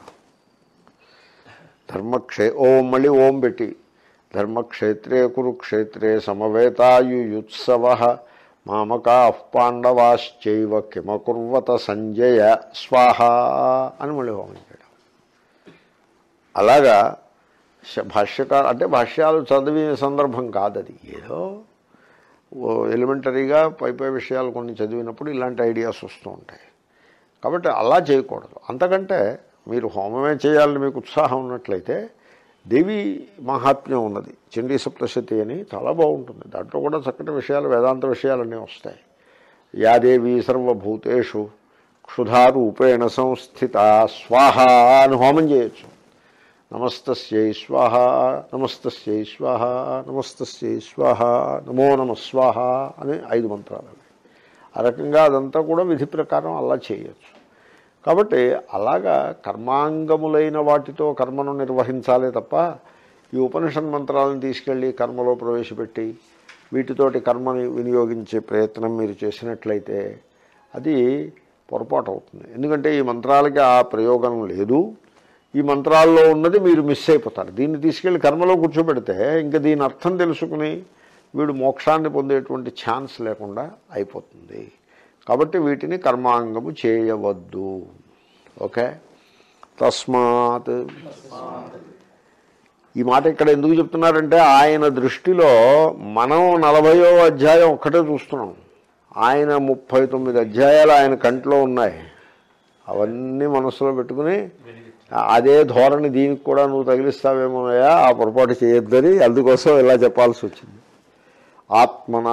ధర్మక్షే ఓం మళ్ళీ ఓం పెట్టి ధర్మక్షేత్రే కురుక్షేత్రే సమవేతాయుయుత్సవ మామకా పాండవాశ్చైవ కిమకుర్వత సంజయ స్వాహ అని మళ్ళీ హోమం చేయడం అలాగా శ- భాష్యకార అంటే భాష్యాలు చదివే సందర్భం కాదది ఏదో ఓ ఎలిమెంటరీగా పై పై విషయాలు కొన్ని చదివినప్పుడు ఇలాంటి ఐడియాస్ వస్తూ ఉంటాయి కాబట్టి అలా చేయకూడదు అంతకంటే మీరు హోమమే చేయాలని మీకు ఉత్సాహం ఉన్నట్లయితే దేవి మహాత్మ్యం ఉన్నది చండీ సప్తశతి అని చాలా బాగుంటుంది దాంట్లో కూడా చక్కటి విషయాలు వేదాంత విషయాలన్నీ వస్తాయి యా దేవి సర్వభూతేషు క్షుధారూపేణ సంస్థిత స్వాహ అని హోమం చేయొచ్చు నమస్తస్యై స్వాహ నమస్తస్యై స్వాహ నమస్తస్యై స్వాహ నమో నమ స్వాహ అని ఐదు మంత్రాలు అవి ఆ రకంగా అదంతా కూడా విధి ప్రకారం అలా చేయొచ్చు కాబట్టి అలాగా కర్మాంగములైన వాటితో కర్మను నిర్వహించాలే తప్ప ఈ ఉపనిషత్ మంత్రాలను తీసుకెళ్ళి కర్మలో ప్రవేశపెట్టి వీటితోటి కర్మని వినియోగించే ప్రయత్నం మీరు చేసినట్లయితే అది పొరపాటు అవుతుంది ఎందుకంటే ఈ మంత్రాలకి ఆ ప్రయోగం లేదు ఈ మంత్రాల్లో ఉన్నది మీరు మిస్ అయిపోతారు దీన్ని తీసుకెళ్ళి కర్మలో కూర్చోబెడితే ఇంకా దీని అర్థం తెలుసుకుని వీడు మోక్షాన్ని పొందేటువంటి ఛాన్స్ లేకుండా అయిపోతుంది కాబట్టి వీటిని కర్మాంగము చేయవద్దు ఓకే తస్మాత్ ఈ మాట ఇక్కడ ఎందుకు చెప్తున్నారంటే ఆయన దృష్టిలో మనం నలభయో అధ్యాయం ఒక్కటే చూస్తున్నాం ఆయన ముప్పై తొమ్మిది అధ్యాయాలు ఆయన కంట్లో ఉన్నాయి అవన్నీ మనసులో పెట్టుకుని అదే ధోరణి దీనికి కూడా నువ్వు తగిలిస్తావేమోనయా ఆ పొరపాటు చేయొద్దని అందుకోసం ఇలా చెప్పాల్సి వచ్చింది ఆత్మన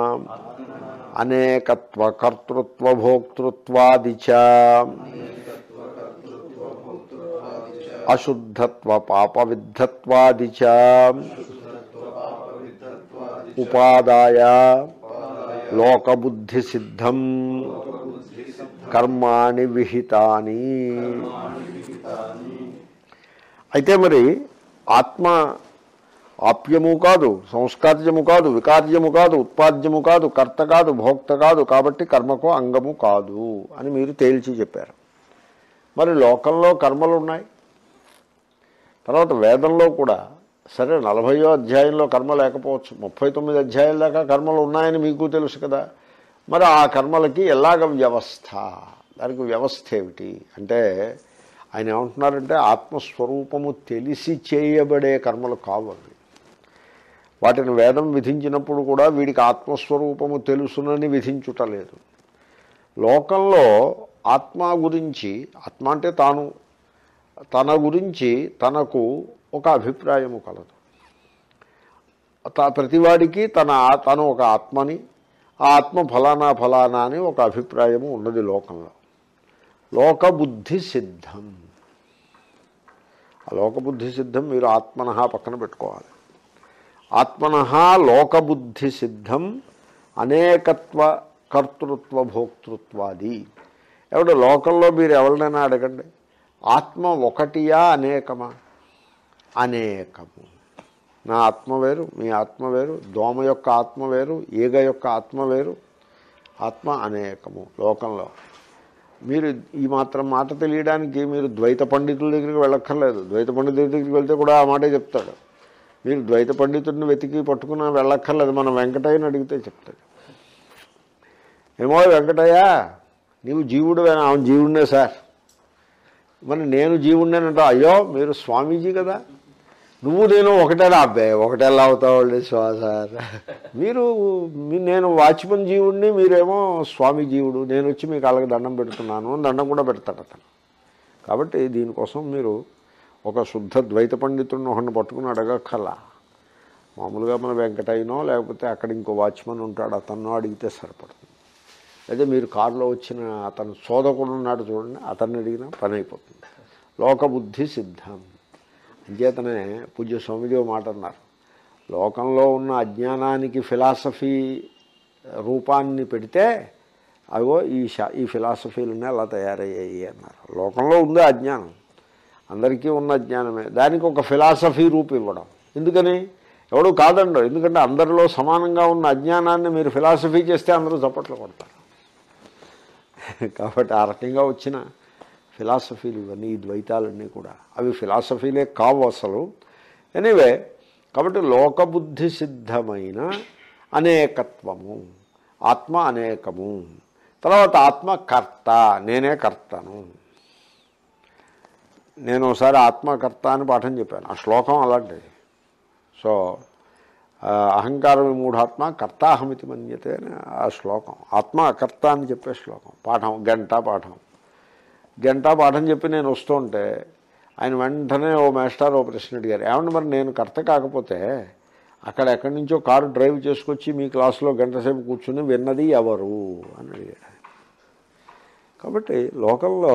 అనేకత్వ కర్తృత్వ భోక్తృత్వాదిచ అశుద్ధత్వ పాప విద్ధత్వాదిచ ఉపాదాయ లోకబుద్ధి సిద్ధం కర్మాణి విహితాని అయితే మరి ఆత్మ ఆప్యము కాదు సంస్కార్యము కాదు వికార్యము కాదు ఉత్పాద్యము కాదు కర్త కాదు భోక్త కాదు కాబట్టి కర్మకు అంగము కాదు అని మీరు తేల్చి చెప్పారు మరి లోకంలో కర్మలు ఉన్నాయి తర్వాత వేదంలో కూడా సరే నలభయో అధ్యాయంలో కర్మ లేకపోవచ్చు ముప్పై తొమ్మిది అధ్యాయాల దాకా కర్మలు ఉన్నాయని మీకు తెలుసు కదా మరి ఆ కర్మలకి ఎలాగ వ్యవస్థ దానికి వ్యవస్థ ఏమిటి అంటే ఆయన ఏమంటున్నారంటే ఆత్మస్వరూపము తెలిసి చేయబడే కర్మలు కావు అవి వాటిని వేదం విధించినప్పుడు కూడా వీడికి ఆత్మస్వరూపము తెలుసునని విధించుటలేదు లోకంలో ఆత్మ గురించి ఆత్మ అంటే తాను తన గురించి తనకు ఒక అభిప్రాయము కలదు త- ప్రతివాడికి తన ఆ- తను ఒక ఆత్మని ఆ ఆత్మ ఫలానా ఫలానా అని ఒక అభిప్రాయము ఉన్నది లోకంలో లోకబుద్ధి సిద్ధం ఆ లోకబుద్ధి సిద్ధం మీరు ఆత్మన పక్కన పెట్టుకోవాలి ఆత్మన లోకబుద్ధి సిద్ధం అనేకత్వ కర్తృత్వ భోక్తృత్వాది ఎవడు లోకంలో మీరు ఎవరినైనా అడగండి ఆత్మ ఒకటియా అనేకమా అనేకము నా ఆత్మ వేరు మీ ఆత్మ వేరు దోమ యొక్క ఆత్మ వేరు ఈగ యొక్క ఆత్మ వేరు ఆత్మ అనేకము లోకంలో మీరు ఈ మాత్రం మాట తెలియడానికి మీరు ద్వైత పండితుల దగ్గరికి వెళ్ళక్కర్లేదు ద్వైత పండితుల దగ్గరికి వెళ్తే కూడా ఆ మాటే చెప్తాడు మీరు ద్వైత పండితుడిని వెతికి పట్టుకున్న వెళ్ళక్కర్లేదు మనం వెంకటయ్యని అడిగితే చెప్తాడు ఏమో వెంకటయ్య నీవు జీవుడు అవును జీవుడినే సార్ మరి నేను జీవుడినేనంటా అయ్యో మీరు స్వామీజీ కదా నువ్వు నేను ఒకటేలా అబ్బాయి ఒకటేలా అవుతావు స్వా సార్ మీరు మీ- నేను వాచ్మన్ జీవుడిని మీరేమో స్వామి జీవుడు నేను వచ్చి మీకు అలాగే దండం పెడుతున్నాను అని దండం కూడా పెడతాడు అతను కాబట్టి దీనికోసం మీరు ఒక శుద్ధ ద్వైత పండితుడిని ఒకరిని పట్టుకుని అడగక్కర్లా మామూలుగా మన వెంకటయ్యనో లేకపోతే అక్కడ ఇంకో వాచ్మన్ ఉంటాడు అతన్నో అడిగితే సరిపడుతుంది అయితే మీరు కారులో వచ్చిన అతను సోదకుడు ఉన్నాడు చూడండి అతన్ని అడిగినా పని అయిపోతుంది లోకబుద్ధి సిద్ధం అంచేతనే పూజ్య స్వామిదేవ మాట అన్నారు లోకంలో ఉన్న అజ్ఞానానికి ఫిలాసఫీ రూపాన్ని పెడితే అగో ఈ షా ఈ ఫిలాసఫీలన్నీ అలా తయారయ్యాయి అన్నారు లోకంలో ఉంది అజ్ఞానం అందరికీ ఉన్న అజ్ఞానమే దానికి ఒక ఫిలాసఫీ రూపు ఇవ్వడం ఎందుకని ఎవడు కాదండు ఎందుకంటే అందరిలో సమానంగా ఉన్న అజ్ఞానాన్ని మీరు ఫిలాసఫీ చేస్తే అందరూ చప్పట్లు కొడతారు కాబట్టి ఆ రకంగా వచ్చిన ఫిలాసఫీలు ఇవన్నీ ఈ ద్వైతాలన్నీ కూడా అవి ఫిలాసఫీలే కావు అసలు ఎనీవే కాబట్టి లోకబుద్ధి సిద్ధమైన అనేకత్వము ఆత్మ అనేకము తర్వాత ఆత్మ కర్త నేనే కర్తను నేను ఒకసారి ఆత్మకర్త అని పాఠం చెప్పాను ఆ శ్లోకం అలాంటిది సో ఆ, అహంకార విమూఢాత్మ కర్తాహమితి మన్యతే అని ఆ శ్లోకం ఆత్మ అకర్త అని చెప్పే శ్లోకం పాఠం గంట పాఠం గంట పాఠం చెప్పి నేను వస్తుంటే ఆయన వెంటనే ఓ మాస్టర్ ఓ ప్రశ్న అడిగారు ఏమంటే మరి నేను కర్త కాకపోతే అక్కడ ఎక్కడి నుంచో కారు డ్రైవ్ చేసుకొచ్చి మీ క్లాసులో గంట సేపు కూర్చుని విన్నది ఎవరు అని అడిగాడు కాబట్టి లోకంలో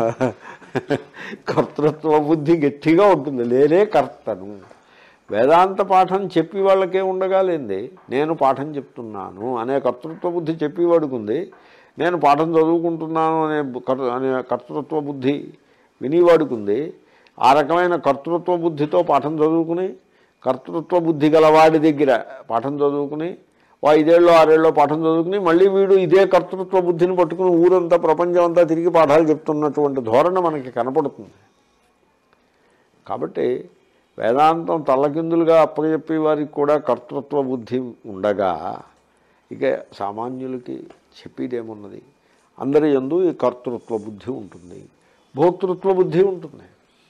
కర్తృత్వ బుద్ధి గట్టిగా ఉంటుంది లేనే కర్తను వేదాంత పాఠం చెప్పి వాళ్ళకే ఉండగా లేంది నేను పాఠం చెప్తున్నాను అనే కర్తృత్వ బుద్ధి చెప్పేవాడికి ఉంది నేను పాఠం చదువుకుంటున్నాను అనే బు- కర్- అనే కర్తృత్వ బుద్ధి వినేవాడికి ఉంది ఆ రకమైన కర్తృత్వ బుద్ధితో పాఠం చదువుకుని కర్తృత్వ బుద్ధి గలవాడి దగ్గర పాఠం చదువుకుని ఓ ఐదేళ్ళు ఆరేళ్ళు పాఠం చదువుకుని మళ్ళీ వీడు ఇదే కర్తృత్వ బుద్ధిని పట్టుకుని ఊరంతా ప్రపంచం అంతా తిరిగి పాఠాలు చెప్తున్నటువంటి ధోరణ మనకి కనపడుతుంది కాబట్టి వేదాంతం తల్లకిందులుగా అప్పచెప్పే వారికి కూడా కర్తృత్వ బుద్ధి ఉండగా ఇక సామాన్యులకి చెప్పేదేమున్నది అందరి యందు ఈ కర్తృత్వ బుద్ధి ఉంటుంది భోక్తృత్వ బుద్ధి ఉంటుంది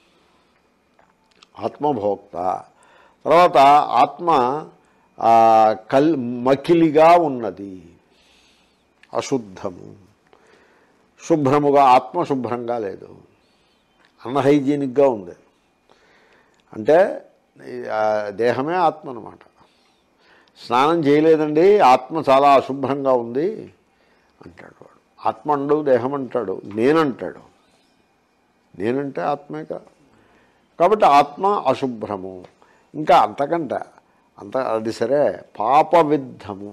ఆత్మభోక్త తర్వాత ఆత్మ ఆ, కల్ మకిలిగా ఉన్నది అశుద్ధము శుభ్రముగా ఆత్మ శుభ్రంగా లేదు అన్హైజీనిక్గా ఉంది అంటే ఈ, ఆ, దేహమే ఆత్మ అనమాట స్నానం చేయలేదండి ఆత్మ చాలా అశుభ్రంగా ఉంది అంటాడు వాడు ఆత్మ అండు దేహం అంటాడు నేనంటాడు నేనంటే ఆత్మేక కాబట్టి ఆత్మ అశుభ్రము ఇంకా అంతకంట అంత అది సరే పాప విద్ధము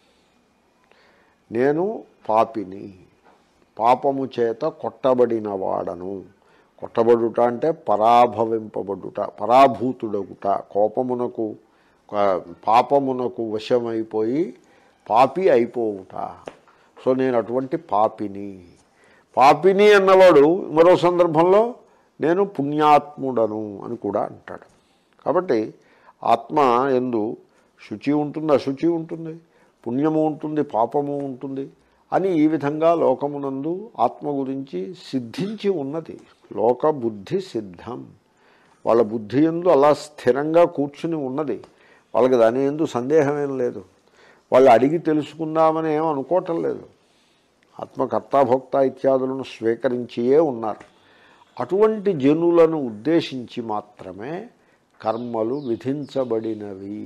నేను పాపిని పాపము చేత కొట్టబడిన వాడను కొట్టబడుట అంటే పరాభవింపబడుట పరాభూతుడగుట కోపమునకు క- పాపమునకు వశమైపోయి పాపి అయిపోవుట సో నేను అటువంటి పాపిని పాపిని అన్నవాడు మరో సందర్భంలో నేను పుణ్యాత్ముడను అని కూడా అంటాడు కాబట్టి ఆత్మ ఎందు శుచి ఉంటుంది అశుచి ఉంటుంది పుణ్యము ఉంటుంది పాపము ఉంటుంది అని ఈ విధంగా లోకమునందు ఆత్మ గురించి సిద్ధించి ఉన్నది లోక బుద్ధి సిద్ధం వాళ్ళ బుద్ధి ఎందు అలా స్థిరంగా కూర్చుని ఉన్నది వాళ్ళకి దాని ఎందు సందేహమేం లేదు వాళ్ళు అడిగి తెలుసుకుందామని ఏం అనుకోవటం లేదు ఆత్మకర్తాభోక్త ఇత్యాదులను స్వీకరించియే ఉన్నారు అటువంటి జనులను ఉద్దేశించి మాత్రమే కర్మలు విధించబడినవి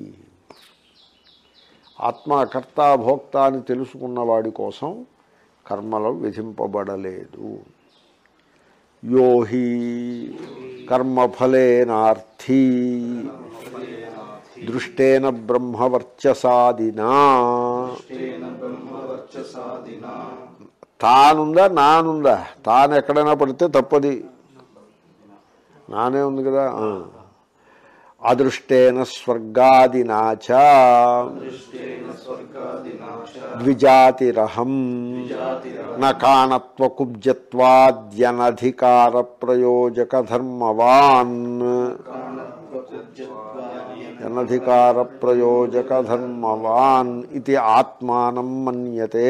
ఆత్మ కర్త భోక్త అని తెలుసుకున్న వాడి కోసం కర్మలు విధింపబడలేదు యోహి కర్మఫలేనార్థీ దృష్టేన బ్రహ్మవర్చసాదినా తేన బ్రహ్మవర్చసాదినా తానుందా నానుందా తాను ఎక్కడైనా పడితే తప్పది నానే ఉంది కదా ఆ. అదృష్టేన స్వర్గాదినాచ దృష్టేన స్వర్గాదినాశ ద్విజాతిరహం నకాణత్వకుబ్జత్వాద్యనధికార ప్రయోజక ధర్మవాన్ అనధికార ప్రయోజక ధర్మవాన్ ఇది ఆత్మానం మన్యతే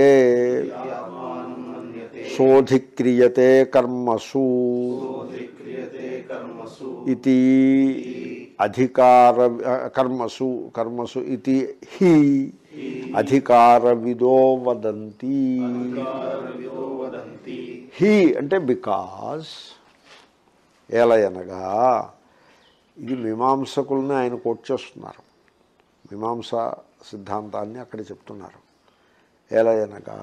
శోధిక్రియతే కర్మసు క్రియతే కర్మసు ఇది అధికార కర్మసు కర్మసు ఇది హి అధికార విదో వదంతి విదో వదంతి హి అంటే బికాస్ ఏలయనగా ఇది మీమాంసకుల్ని ఆయన కోట్ చేస్తున్నారు మీమాంస సిద్ధాంతాన్ని అక్కడ చెప్తున్నారు ఏలయనగా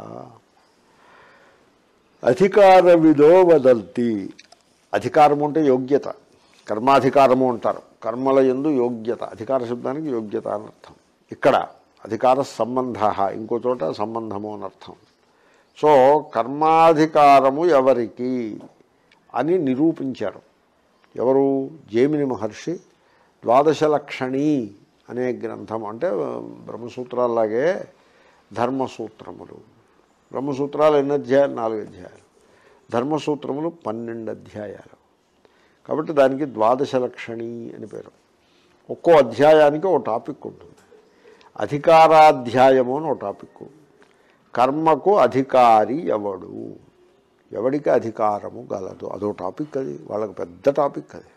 అధికార విదో వదంతి అధికారము అంటే యోగ్యత కర్మాధికారము అంటారు కర్మల ఎందు యోగ్యత అధికార శబ్దానికి యోగ్యత అని అర్థం ఇక్కడ అధికార సంబంధ ఇంకో చోట సంబంధము అని అర్థం సో కర్మాధికారము ఎవరికి అని నిరూపించారు ఎవరు జేమిని మహర్షి ద్వాదశ లక్షణి అనే గ్రంథం అంటే బ్రహ్మసూత్రాల్లాగే ధర్మసూత్రములు బ్రహ్మసూత్రాలు ఎన్ని అధ్యాయాలు నాలుగు అధ్యాయాలు ధర్మసూత్రములు పన్నెండు అధ్యాయాలు కాబట్టి దానికి ద్వాదశ లక్షణి అని పేరు ఒక్కో అధ్యాయానికి ఓ టాపిక్ ఉంటుంది అధికారాధ్యాయము అని ఓ టాపిక్ కర్మకు అధికారి ఎవడు ఎవడికి అధికారము గలదు అదో టాపిక్ అది వాళ్ళకి పెద్ద టాపిక్ అది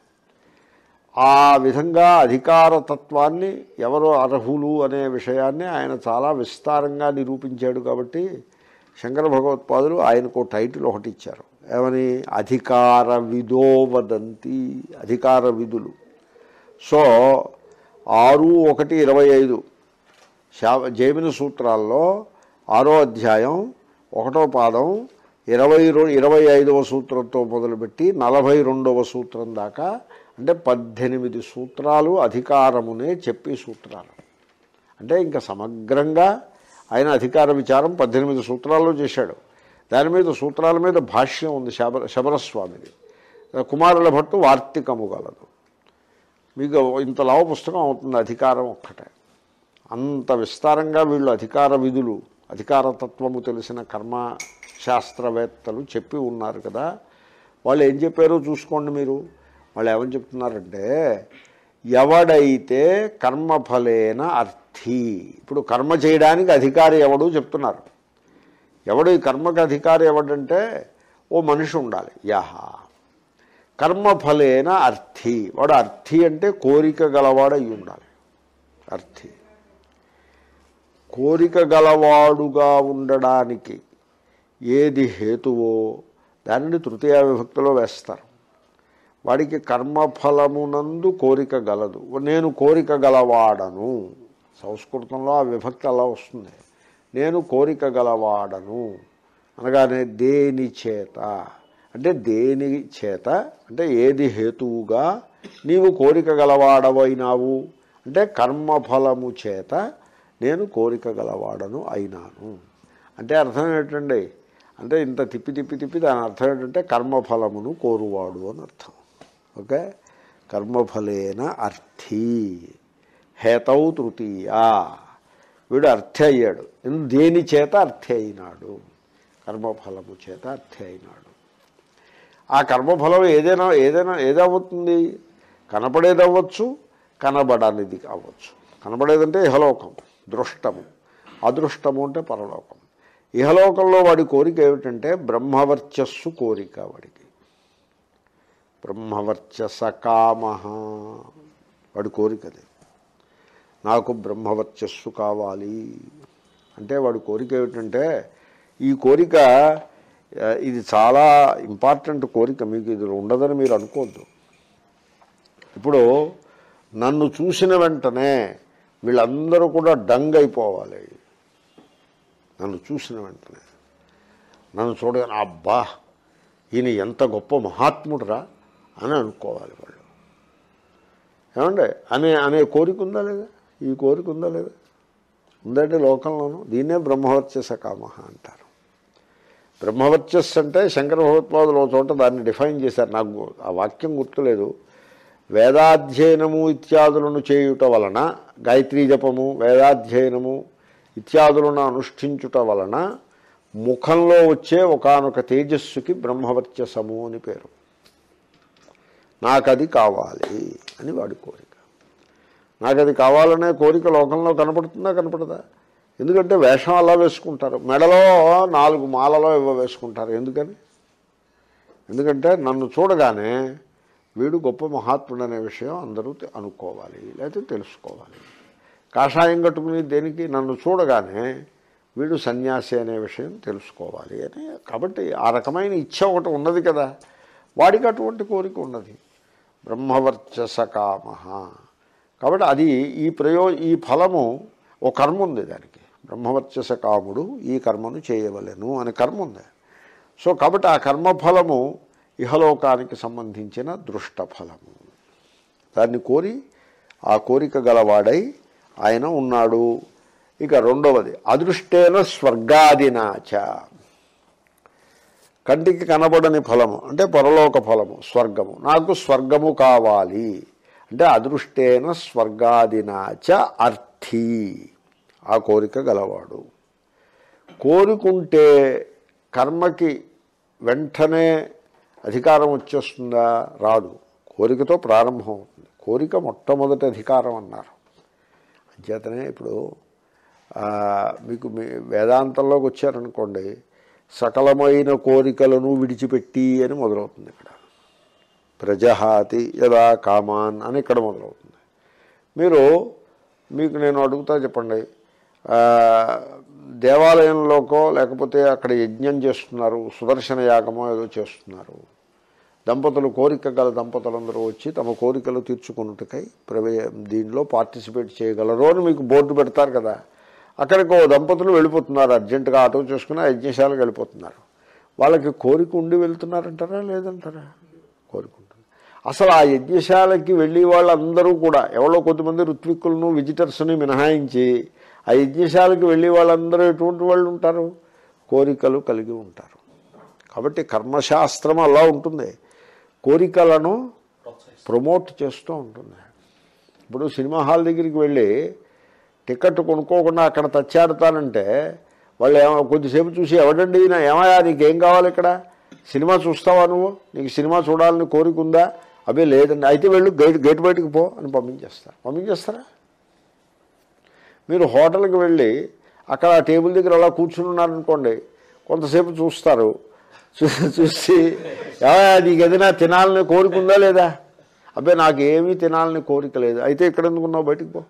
ఆ విధంగా అధికార తత్వాన్ని ఎవరు అర్హులు అనే విషయాన్ని ఆయన చాలా విస్తారంగా నిరూపించాడు కాబట్టి శంకర భగవత్పాదులు ఆయనకు టైటిల్ ఒకటి ఇచ్చారు ఏమని అధికార విదో వదంతి అధికార విధులు సో ఆరు ఒకటి ఇరవై ఐదు శా జైమిని సూత్రాల్లో ఆరో అధ్యాయం ఒకటో పాదం ఇరవై రో ఇరవై ఐదవ సూత్రంతో మొదలుపెట్టి నలభై రెండవ సూత్రం దాకా అంటే పద్దెనిమిది సూత్రాలు అధికారమునే చెప్పి సూత్రాలు అంటే ఇంకా సమగ్రంగా ఆయన అధికార విచారం పద్దెనిమిది సూత్రాల్లో చేశాడు దాని మీద సూత్రాల మీద భాష్యం ఉంది శబర శబరస్వామిది కుమారుల భట్టు వార్తికము గలదు మీకు ఇంత లావు పుస్తకం అవుతుంది అధికారం ఒక్కటే అంత విస్తారంగా వీళ్ళు అధికార విధులు అధికారతత్వము తెలిసిన కర్మ శాస్త్రవేత్తలు చెప్పి ఉన్నారు కదా వాళ్ళు ఏం చెప్పారో చూసుకోండి మీరు వాళ్ళు ఏమని చెప్తున్నారంటే ఎవడైతే కర్మఫలేన అర్థి ఇప్పుడు కర్మ చేయడానికి అధికారి ఎవడు చెప్తున్నారు ఎవడు ఈ కర్మకు అధికారి ఎవడంటే ఓ మనిషి ఉండాలి యహ కర్మఫలేన అర్థి వాడు అర్థి అంటే కోరిక గలవాడు అయి ఉండాలి అర్థి కోరిక గలవాడుగా ఉండడానికి ఏది హేతువో దానిని తృతీయ విభక్తిలో వేస్తారు వాడికి కర్మఫలమునందు కోరిక గలదు నేను కోరిక గలవాడను సంస్కృతంలో ఆ విభక్తి అలా వస్తుంది నేను కోరిక గలవాడను అనగానే దేని చేత అంటే దేని చేత అంటే ఏది హేతువుగా నీవు కోరిక గలవాడవైనావు అంటే కర్మఫలము చేత నేను కోరిక గలవాడను అయినాను అంటే అర్థం ఏంటండి అంటే ఇంత తిప్పి తిప్పి తిప్పి దాని అర్థం ఏంటంటే కర్మఫలమును కోరువాడు అని అర్థం ఓకే కర్మఫలేన అర్థీ హేతౌ తృతీయ వీడు అర్థి అయ్యాడు ఎందు- దేని చేత అర్థి అయినాడు కర్మఫలము చేత అర్థి అయినాడు ఆ కర్మఫలం ఏదైనా ఏదైనా ఏదవుతుంది కనపడేది అవ్వచ్చు కనబడనిది కావచ్చు కనబడేదంటే ఇహలోకం దృష్టము అదృష్టము అంటే పరలోకం ఇహలోకంలో వాడి కోరిక ఏమిటంటే బ్రహ్మవర్చస్సు కోరిక వాడికి బ్రహ్మవర్చస కామ వాడి కోరిక అది నాకు బ్రహ్మవర్చస్సు కావాలి అంటే వాడి కోరిక ఏమిటంటే ఈ కోరిక ఆ, ఇది చాలా ఇంపార్టెంట్ కోరిక మీకు ఇది ఉండదని మీరు అనుకోవద్దు ఇప్పుడు నన్ను చూసిన వెంటనే వీళ్ళందరూ కూడా డంగ్ అయిపోవాలి నన్ను చూసిన వెంటనే నన్ను చూడగానే అబ్బా ఈయన ఎంత గొప్ప మహాత్ముడురా అని అనుకోవాలి వాళ్ళు ఏమండి అనే అనే కోరిక ఉందా లేదా ఈ కోరిక ఉందా లేదా ఉందండి లోకంలోనూ దీన్నే బ్రహ్మవర్చస కామ అంటారు బ్రహ్మవర్చస్ అంటే శంకర భగవత్పాదులు ఒక చోట దాన్ని డిఫైన్ చేశారు నాకు ఆ వాక్యం గుర్తులేదు వేదాధ్యయనము ఇత్యాదులను చేయుట వలన గాయత్రీ జపము వేదాధ్యయనము ఇత్యాదులను అనుష్ఠించుట వలన ముఖంలో వచ్చే ఒకానొక తేజస్సుకి బ్రహ్మవర్చసము అని పేరు నాకది కావాలి అని వాడి కోరిక నాకు అది కావాలనే కోరిక లోకంలో కనపడుతుందా కనపడదా ఎందుకంటే వేషం అలా వేసుకుంటారు మెడలో నాలుగు మాలలో ఇవ్వ వేసుకుంటారు ఎందుకని ఎందుకంటే నన్ను చూడగానే వీడు గొప్ప మహాత్ముడు అనే విషయం అందరూ తె- అనుకోవాలి లేకపోతే తెలుసుకోవాలి కాషాయం కట్టుకుని దేనికి నన్ను చూడగానే వీడు సన్యాసి అనే విషయం తెలుసుకోవాలి అని కాబట్టి ఆ రకమైన ఇచ్చ ఒకటి ఉన్నది కదా వాడికి అటువంటి కోరిక ఉన్నది బ్రహ్మవర్చస కామ కాబట్టి అది ఈ ప్రయో ఈ ఫలము ఓ కర్మ ఉంది దానికి బ్రహ్మవర్చస కాముడు ఈ కర్మను చేయవలెను అనే కర్మ ఉంది సో కాబట్టి ఆ కర్మఫలము ఇహలోకానికి సంబంధించిన దృష్ట ఫలము దాన్ని కోరి ఆ కోరిక గలవాడై ఆయన ఉన్నాడు ఇక రెండవది అదృష్టేన స్వర్గాదినాచ కంటికి కనబడని ఫలము అంటే పరలోక ఫలము స్వర్గము నాకు స్వర్గము కావాలి అంటే అదృష్టేన స్వర్గాదినాచ అర్థి ఆ కోరిక గలవాడు కోరుకుంటే కర్మకి వెంటనే అధికారం వచ్చేస్తుందా రాదు కోరికతో ప్రారంభం అవుతుంది కోరిక మొట్టమొదటి అధికారం అన్నారు అంచేతనే ఇప్పుడు ఆ, మీకు మీ వేదాంతంలోకి వచ్చారనుకోండి సకలమైన కోరికలను విడిచిపెట్టి అని మొదలవుతుంది ఇక్కడ ప్రజహాతి యదా కామాన్ అని ఇక్కడ మొదలవుతుంది మీరు మీకు నేను అడుగుతా చెప్పండి ఆ, దేవాలయంలోకో లేకపోతే అక్కడ యజ్ఞం చేస్తున్నారు సుదర్శన యాగమో ఏదో చేస్తున్నారు దంపతులు కోరిక గల దంపతులందరూ వచ్చి తమ కోరికలు తీర్చుకున్నట్టుకై ప్రవే దీనిలో పార్టిసిపేట్ చేయగలరు అని మీకు బోర్డు పెడతారు కదా అక్కడికి ఓ దంపతులు వెళ్ళిపోతున్నారు అర్జెంటుగా ఆటో చేసుకుని ఆ యజ్ఞశాలకు వెళ్ళిపోతున్నారు వాళ్ళకి కోరిక ఉండి వెళ్తున్నారంటారా లేదంటారా కోరిక ఉంటుంది అసలు ఆ యజ్ఞశాలకి వెళ్ళి వాళ్ళందరూ కూడా ఎవరో కొద్దిమంది ఋత్విక్కులను విజిటర్స్ని మినహాయించి ఆ యజ్ఞశాలకి వెళ్ళి వాళ్ళందరూ ఎటువంటి వాళ్ళు ఉంటారు కోరికలు కలిగి ఉంటారు కాబట్టి కర్మశాస్త్రం అలా ఉంటుంది కోరికలను ప్రమోట్ చేస్తూ ఉంటుంది ఇప్పుడు సినిమా హాల్ దగ్గరికి వెళ్ళి టికెట్ కొనుక్కోకుండా అక్కడ తచ్చాడుతానంటే వాళ్ళు ఏమో కొద్దిసేపు చూసి ఎవడండి ఈయన ఏమయ్యా నీకేం కావాలి ఇక్కడ సినిమా చూస్తావా నువ్వు నీకు సినిమా చూడాలని కోరిక ఉందా అదే లేదండి అయితే వెళ్ళు గేట్ గేట్ బయటకు పో అని పంపించేస్తారు పంపించేస్తారా మీరు హోటల్కి వెళ్ళి అక్కడ ఆ టేబుల్ దగ్గర అలా కూర్చుని ఉన్నారనుకోండి కొంతసేపు చూస్తారు చూ- చూసి "ఏమయ్య, నీకు ఏదైనా తినాలని కోరిక ఉందా లేదా అబ్బాయి నాకు ఏమీ తినాలని కోరిక లేదు అయితే ఇక్కడ ఎందుకున్నావు బయటికి పో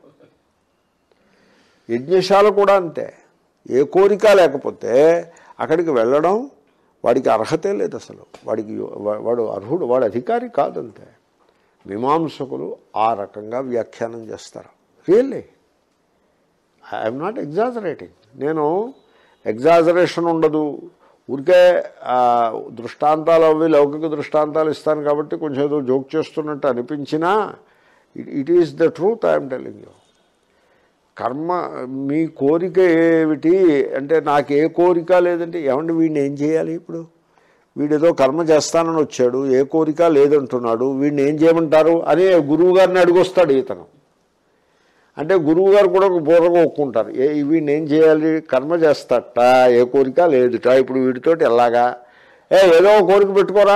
యజ్ఞశాల కూడా అంతే ఏ కోరిక లేకపోతే అక్కడికి వెళ్ళడం వాడికి అర్హతే లేదు అసలు వాడికి వా- వాడు అర్హుడు వాడు అధికారి కాదంతే మీమాంసకులు ఆ రకంగా వ్యాఖ్యానం చేస్తారు రియల్లీ ఐఎమ్ నాట్ ఎగ్జాజరేటింగ్ నేను ఎగ్జాజరేషన్ ఉండదు ఊరికే ఆ, దృష్టాంతాలు అవి లౌకిక దృష్టాంతాలు ఇస్తాను కాబట్టి కొంచెం ఏదో జోక్ చేస్తున్నట్టు అనిపించినా it is the truth I'm telling you కర్మ మీ కోరిక ఏమిటి అంటే నాకు ఏ కోరిక లేదంటే ఏమంటే వీడిని ఏం చేయాలి ఇప్పుడు వీడేదో కర్మ చేస్తానని వచ్చాడు ఏ కోరిక లేదంటున్నాడు వీడిని ఏం చేయమంటారు అని గురువు గారిని అడిగొస్తాడు ఇతను అంటే గురువు గారు కూడా ఒక బూరగా ఒప్పుకుంటారు ఏ వీడిని ఏం చేయాలి కర్మ చేస్తాట ఏ కోరిక లేదుట ఇప్పుడు వీడితోటి ఎలాగా ఏ ఏదో ఒక కోరిక పెట్టుకోరా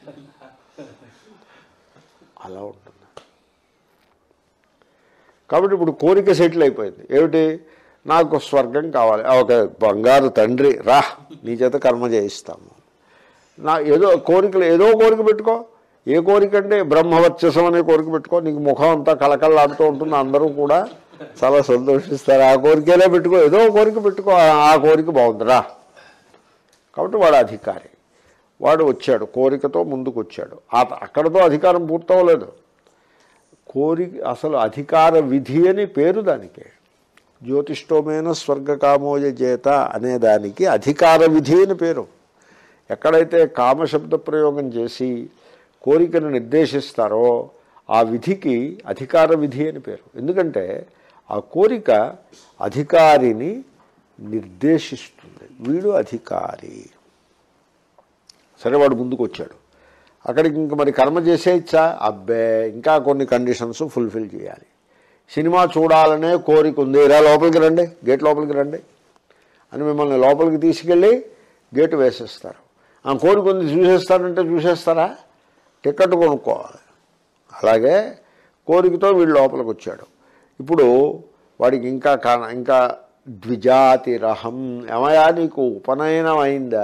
అలా ఉంటుంది కాబట్టి ఇప్పుడు కోరిక సెటిల్ అయిపోయింది ఏమిటి నాకు స్వర్గం కావాలి ఒక బంగారు తండ్రి రా నీ చేత కర్మ చేయిస్తాము నా ఏదో కోరికలు ఏదో కోరిక పెట్టుకో ఏ కోరిక అంటే బ్రహ్మవర్చసం అనే కోరిక పెట్టుకో నీకు ముఖం అంతా కళకళలాడుతూ ఉంటుంది అందరూ కూడా చాలా సంతోషిస్తారు ఆ కోరికలే పెట్టుకో ఏదో కోరిక పెట్టుకో ఆ- ఆ కోరిక బాగుందిరా కాబట్టి వాడు అధికారి వాడు వచ్చాడు కోరికతో ముందుకు వచ్చాడు ఆ అక్కడతో అధికారం పూర్తవలేదు కోరిక అసలు అధికార విధి అని పేరు దానికి జ్యోతిష్టోమైన స్వర్గకామోయ చేత అనే దానికి అధికార విధి అని పేరు ఎక్కడైతే కామశబ్ద ప్రయోగం చేసి కోరికను నిర్దేశిస్తారో ఆ విధికి అధికార విధి అని పేరు ఎందుకంటే ఆ కోరిక అధికారిని నిర్దేశిస్తుంది వీడు అధికారి సరే వాడు ముందుకు వచ్చాడు అక్కడికి ఇంక మరి కర్మ చేసేయచ్చా అబ్బే ఇంకా కొన్ని కండిషన్స్ ఫుల్ఫిల్ చేయాలి సినిమా చూడాలనే కోరిక ఉంది ఇలా లోపలికి రండి గేట్ లోపలికి రండి అని మిమ్మల్ని లోపలికి తీసుకెళ్ళి గేటు వేసేస్తారు ఆ కోరిక ఉంది చూసేస్తారంటే చూసేస్తారా టికెట్ కొనుక్కోవాలి అలాగే కోరికతో వీడు లోపలికి వచ్చాడు ఇప్పుడు వాడికి ఇంకా కా- ఇంకా ద్విజాతిరహం ఏమయా నీకు ఉపనయనం అయిందా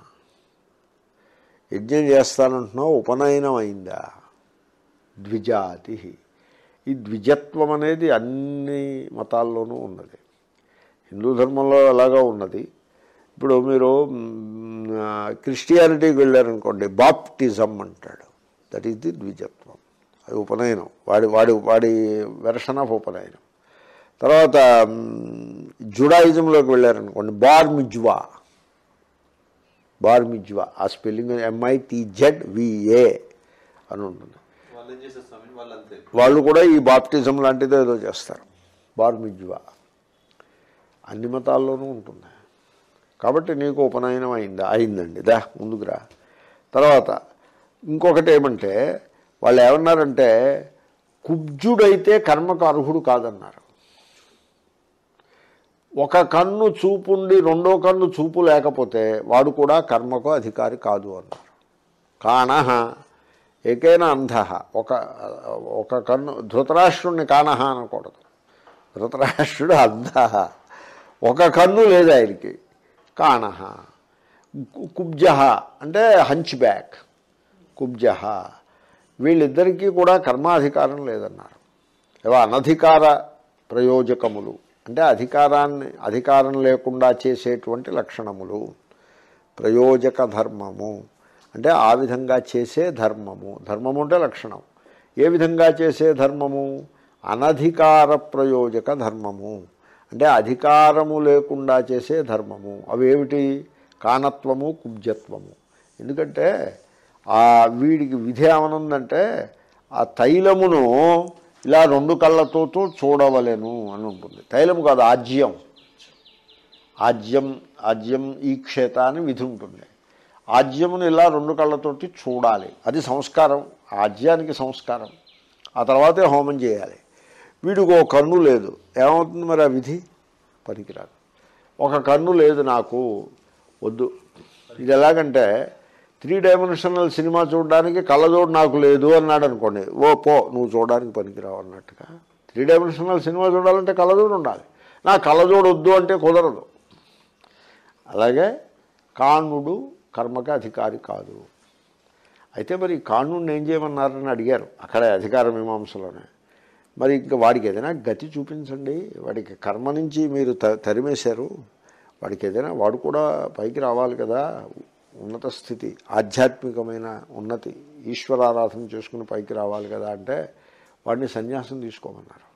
యజ్ఞం చేస్తానంటున్నావు ఉపనయనం అయిందా ద్విజాతి ఈ ద్విజత్వం అనేది అన్ని మతాల్లోనూ ఉన్నది హిందూ ధర్మంలో ఎలాగా ఉన్నది ఇప్పుడు మీరు మ్, ఆ, క్రిస్టియానిటీకి వెళ్ళారనుకోండి బాప్టిజం అంటాడు దట్ ఈస్ ది ద్విజత్వం అది ఉపనయనం వాడి వాడి వాడి వెర్షన్ ఆఫ్ ఉపనయనం తర్వాత మ్, జుడాయిజంలోకి వెళ్ళారనుకోండి బార్ మిజ్వా బార్ మిజ్వా ఆ స్పెల్లింగ్ ఎంఐటిజెడ్ విఏ అని ఉంటుంది వాళ్ళు ఏం చేస్తారు స్వామి వాళ్ళు అంతే వాళ్ళు కూడా ఈ బాప్టిజం లాంటిదో ఏదో చేస్తారు బార్ మిజ్వా అన్ని మతాల్లోనూ ఉంటుంది కాబట్టి నీకు ఉపనయనం అయిందా అయిందండి దా ముందుకురా తర్వాత ఇంకొకటి ఏమంటే వాళ్ళు ఏమన్నారంటే కుబ్జుడైతే కర్మకు అర్హుడు కాదన్నారు ఒక కన్ను చూపుండి రెండో కన్ను చూపు లేకపోతే వాడు కూడా కర్మకు అధికారి కాదు అన్నారు కానహ ఏకైనా అంధ ఒక ఒక కన్ను ధృతరాష్ట్రుడిని కానహ అనకూడదు ధృతరాష్ట్రుడు అంధ ఒక కన్ను లేదు ఆయనకి కానహ కు- కుబ్జ అంటే హంచ్ బ్యాక్ కుబ్జ వీళ్ళిద్దరికీ కూడా కర్మాధికారం లేదన్నారు ఏవో అనధికార ప్రయోజకములు అంటే అధికారాన్ని అధికారం లేకుండా చేసేటువంటి లక్షణములు ప్రయోజక ధర్మము అంటే ఆ విధంగా చేసే ధర్మము ధర్మము అంటే లక్షణం ఏ విధంగా చేసే ధర్మము అనధికార ప్రయోజక ధర్మము అంటే అధికారము లేకుండా చేసే ధర్మము అవేమిటి కానత్వము కుబ్జత్వము ఎందుకంటే ఆ వీడికి విధి ఏమనుందంటే ఆ తైలమును ఇలా రెండు కళ్ళతో చూడవలెను అని ఉంటుంది తైలము కాదు ఆజ్యం ఆజ్యం ఆజ్యం ఈ క్షేత అని విధి ఉంటుంది ఆజ్యమును ఇలా రెండు కళ్ళతోటి చూడాలి అది సంస్కారం ఆజ్యానికి సంస్కారం ఆ తర్వాతే హోమం చేయాలి వీడికి ఒక కన్ను లేదు ఏమవుతుంది మరి ఆ విధి పనికిరాదు ఒక కన్ను లేదు నాకు వద్దు ఇది ఎలాగంటే త్రీ డైమెన్షనల్ సినిమా చూడడానికి కళ్ళజోడు నాకు లేదు అన్నాడు అనుకోండి ఓ పో నువ్వు చూడడానికి పనికిరావు అన్నట్టుగా త్రీ డైమెన్షనల్ సినిమా చూడాలంటే కళ్ళజోడు ఉండాలి నా కళ్ళజోడు వద్దు అంటే కుదరదు అలాగే కాణుడు కర్మకి అధికారి కాదు అయితే మరి కాణుడిని ఏం చేయమన్నారని అడిగారు అక్కడే అధికార మీమాంసలోనే మరి ఇంకా వాడికి ఏదైనా గతి చూపించండి వాడికి కర్మ నుంచి మీరు త తరిమేశారు వాడికి ఏదైనా వాడు కూడా పైకి రావాలి కదా ఉన్నత స్థితి ఆధ్యాత్మికమైన ఉన్నతి ఈశ్వరారాధన చేసుకుని పైకి రావాలి కదా అంటే వాడిని సన్యాసం తీసుకోమన్నారు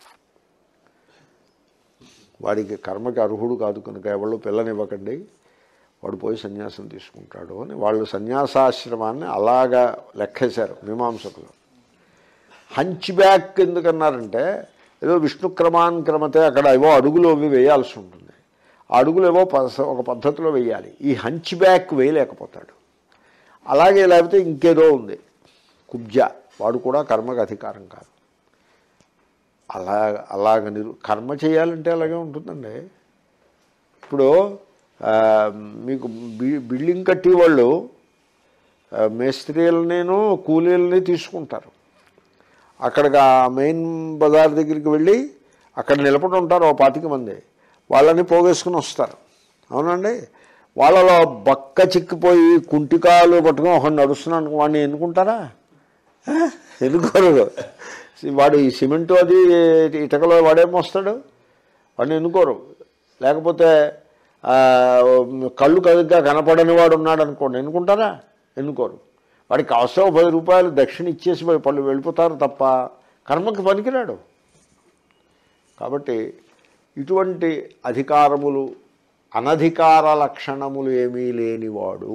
వాడికి కర్మకి అర్హుడు కాదు కనుక ఎవళ్ళు పిల్లనివ్వకండి వాడు పోయి సన్యాసం తీసుకుంటాడు అని వాళ్ళు సన్యాసాశ్రమాన్ని అలాగా లెక్కేశారు మీమాంసకులు హంచ్ బ్యాక్ ఎందుకన్నారంటే ఏదో విష్ణు క్రమాన్ క్రమతే అక్కడ ఏవో అడుగులు అవి వేయాల్సి ఉంటుంది ఆ అడుగులు ఏవో ప- ఒక పద్ధతిలో వేయాలి ఈ హంచ్ బ్యాక్ వేయలేకపోతాడు అలాగే లేకపోతే ఇంకేదో ఉంది కుబ్జ వాడు కూడా కర్మకు అధికారం కాదు అలా అలాగ నిరు కర్మ చేయాలంటే అలాగే ఉంటుందండి ఇప్పుడు ఆ, మీకు బి- బిల్డింగ్ కట్టి వాళ్ళు ఆ, మేస్త్రీలనేను కూలీలని తీసుకుంటారు అక్కడికి ఆ మెయిన్ బజార్ దగ్గరికి వెళ్ళి అక్కడ నిలబడి ఉంటారు ఓ పాతిక మంది వాళ్ళని పోగేసుకుని వస్తారు అవునండి వాళ్ళలో బక్క చిక్కిపోయి కుంటికాలు పట్టుకొని ఒకడు నడుస్తున్నాను వాడిని ఎన్నుకుంటారా ఆ? ఎన్నుకోరు వాడు ఈ సిమెంటు అది ఇటకలో వాడేం వస్తాడు వాడిని ఎన్నుకోరు లేకపోతే ఆ, కళ్ళు కదుగ్గా కనపడని వాడు ఉన్నాడు అనుకోండి ఎన్నుకుంటారా ఎన్నుకోరు వాడికి అవసరం పది రూపాయలు దక్షిణ ఇచ్చేసి వాడి పళ్ళు వెళ్ళిపోతారు తప్ప కర్మకి పనికిరాడు కాబట్టి ఇటువంటి అధికారములు అనధికార లక్షణములు ఏమీ లేనివాడు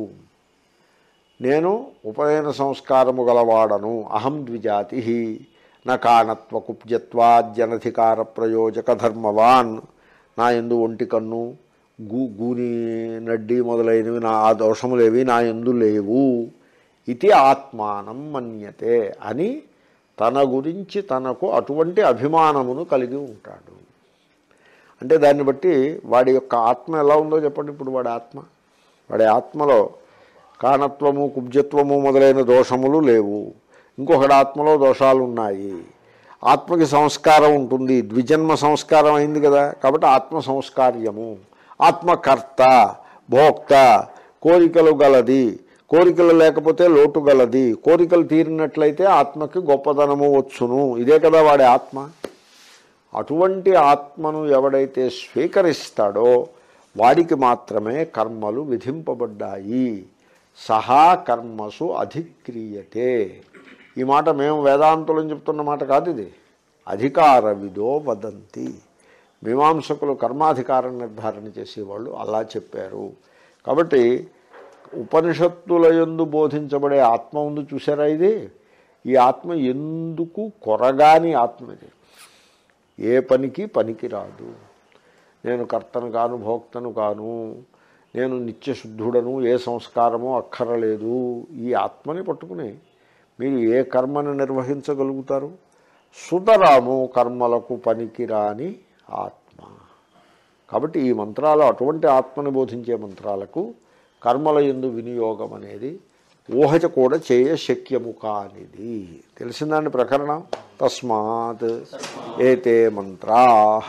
నేను ఉపనయన సంస్కారము గలవాడను అహం ద్విజాతి నకానత్వ కుబ్జత్వాద్యనధికార ప్రయోజక ధర్మవాన్ నా ఎందు ఒంటి కన్ను గు గూని నడ్డి మొదలైనవి నా ఆ దోషములేవి నా ఎందు లేవు ఇది ఆత్మానం మన్యతే అని తన గురించి తనకు అటువంటి అభిమానమును కలిగి ఉంటాడు అంటే దాన్ని బట్టి వాడి యొక్క ఆత్మ ఎలా ఉందో చెప్పండి ఇప్పుడు వాడి ఆత్మ వాడి ఆత్మలో కానత్వము కుబ్జత్వము మొదలైన దోషములు లేవు ఇంకొకటి ఆత్మలో దోషాలు ఉన్నాయి ఆత్మకి సంస్కారం ఉంటుంది ద్విజన్మ సంస్కారం అయింది కదా కాబట్టి ఆత్మ సంస్కార్యము ఆత్మకర్త భోక్త కోరికలు గలది కోరికలు లేకపోతే లోటు గలది కోరికలు తీరినట్లయితే ఆత్మకి గొప్పదనము వచ్చును ఇదే కదా వాడి ఆత్మ అటువంటి ఆత్మను ఎవడైతే స్వీకరిస్తాడో వాడికి మాత్రమే కర్మలు విధింపబడ్డాయి సహా కర్మసు అధిక్రియతే ఈ మాట మేము వేదాంతులను చెప్తున్న మాట కాదు ఇది అధికార విదో వదంతి మీమాంసకులు కర్మాధికారం నిర్ధారణ చేసేవాళ్ళు అలా చెప్పారు కాబట్టి ఉపనిషత్తుల యందు బోధించబడే ఆత్మ ఉంది చూసారా ఇది ఈ ఆత్మ ఎందుకు కొరగాని ఆత్మ ఇది ఏ పనికి పనికి రాదు నేను కర్తను కాను భోక్తను కాను నేను నిత్యశుద్ధుడను ఏ సంస్కారము అక్కరలేదు ఈ ఆత్మని పట్టుకుని మీరు ఏ కర్మను నిర్వహించగలుగుతారు సుతరాము కర్మలకు పనికిరాని ఆత్మ కాబట్టి ఈ మంత్రాలు అటువంటి ఆత్మని బోధించే మంత్రాలకు కర్మల ఎందు వినియోగం అనేది ఊహచ కూడా చేయ శక్యము కానిది తెలిసిందండి ప్రకరణం తస్మాత్ ఏతే మంత్రా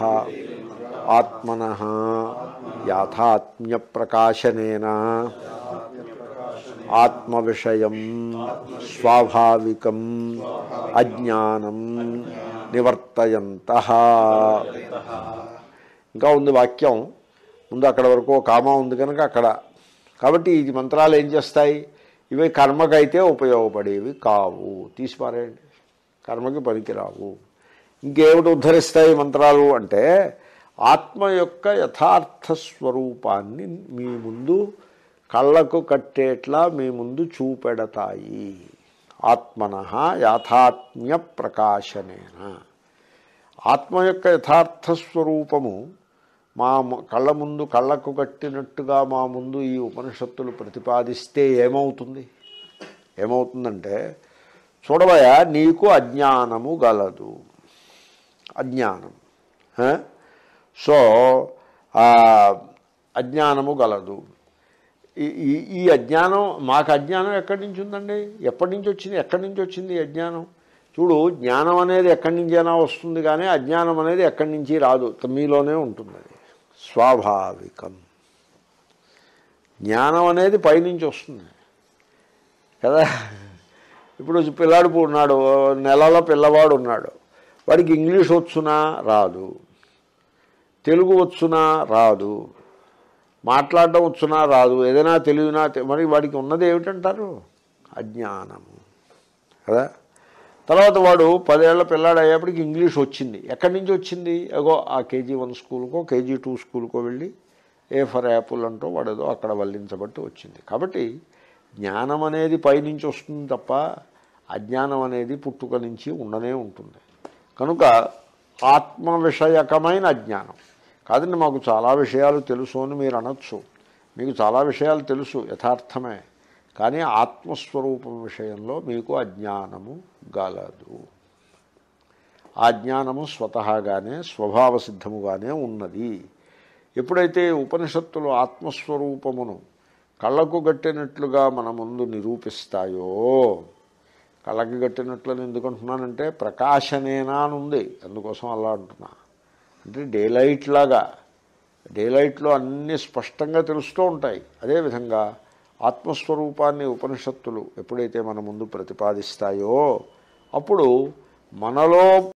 ఆత్మన యాథాత్మ్య ప్రకాశనేన ఆత్మ విషయం స్వాభావికం అజ్ఞానం నివర్తయంత ఇంకా ఉంది వాక్యం ముందు అక్కడ వరకు ఓ కామా ఉంది కనుక అక్కడ కాబట్టి ఈ మంత్రాలు ఏం చేస్తాయి ఇవి కర్మకైతే ఉపయోగపడేవి కావు తీసిపారేయండి కర్మకి పనికిరావు ఇంకేమిటి ఉద్ధరిస్తాయి మంత్రాలు అంటే ఆత్మ యొక్క యథార్థ స్వరూపాన్ని మీ ముందు కళ్ళకు కట్టేట్లా మీ ముందు చూపెడతాయి ఆత్మన యాథాత్మ్య ప్రకాశనేన ఆత్మ యొక్క యథార్థ స్వరూపము మా ము- కళ్ళ ముందు కళ్ళకు కట్టినట్టుగా మా ముందు ఈ ఉపనిషత్తులు ప్రతిపాదిస్తే ఏమవుతుంది ఏమవుతుందంటే చూడవయా నీకు అజ్ఞానము గలదు అజ్ఞానం ఆ? సో ఆ, అజ్ఞానము గలదు ఈ- ఈ ఈ అజ్ఞానం మాకు అజ్ఞానం ఎక్కడి నుంచి ఉందండి ఎప్పటి నుంచి వచ్చింది ఎక్కడి నుంచి వచ్చింది ఈ అజ్ఞానం చూడు జ్ఞానం అనేది ఎక్కడి నుంచైనా వస్తుంది కానీ అజ్ఞానం అనేది ఎక్కడి నుంచి రాదు మీలోనే ఉంటుంది అది స్వాభావికం జ్ఞానం అనేది పైనుంచి వస్తుంది కదా ఇప్పుడు పిల్లాడు ఉన్నాడు నెలలో పిల్లవాడు ఉన్నాడు వాడికి ఇంగ్లీష్ వచ్చునా రాదు తెలుగు వచ్చునా రాదు మాట్లాడడం వచ్చునా రాదు ఏదైనా తెలియనా తె- మరి వాడికి ఉన్నది ఏమిటంటారు అజ్ఞానము కదా తర్వాత వాడు పదేళ్ల పిల్లాడు అయ్యేప్పటికి ఇంగ్లీష్ వచ్చింది ఎక్కడి నుంచి వచ్చింది అగో ఆ కేజీ వన్ స్కూల్కో కేజీ టూ స్కూల్కో వెళ్ళి ఏ ఫర్ యాపిల్ అంటూ వాడు ఏదో అక్కడ వల్లించబట్టి వచ్చింది కాబట్టి జ్ఞానం అనేది పైనుంచి వస్తుంది తప్ప అజ్ఞానం అనేది పుట్టుక నుంచి ఉండనే ఉంటుంది కనుక ఆత్మ విషయకమైన అజ్ఞానం కాదండి మాకు చాలా విషయాలు తెలుసు అని మీరు అనొచ్చు మీకు చాలా విషయాలు తెలుసు యథార్థమే కానీ ఆత్మస్వరూపం విషయంలో మీకు అజ్ఞానము గలదు ఆ జ్ఞానము స్వతహాగానే స్వభావ సిద్ధముగానే ఉన్నది ఎప్పుడైతే ఉపనిషత్తులు ఆత్మస్వరూపమును కళ్ళకు గట్టినట్లుగా మన ముందు నిరూపిస్తాయో కళ్ళకి గట్టినట్లని ఎందుకంటున్నానంటే ప్రకాశనేనా అని ఉంది అందుకోసం అలా అంటున్నా అంటే డే లైట్ లాగా డే లైట్లో అన్నీ స్పష్టంగా తెలుస్తూ ఉంటాయి అదేవిధంగా ఆత్మస్వరూపాన్ని ఉపనిషత్తులు ఎప్పుడైతే మన ముందు ప్రతిపాదిస్తాయో అప్పుడు మనలో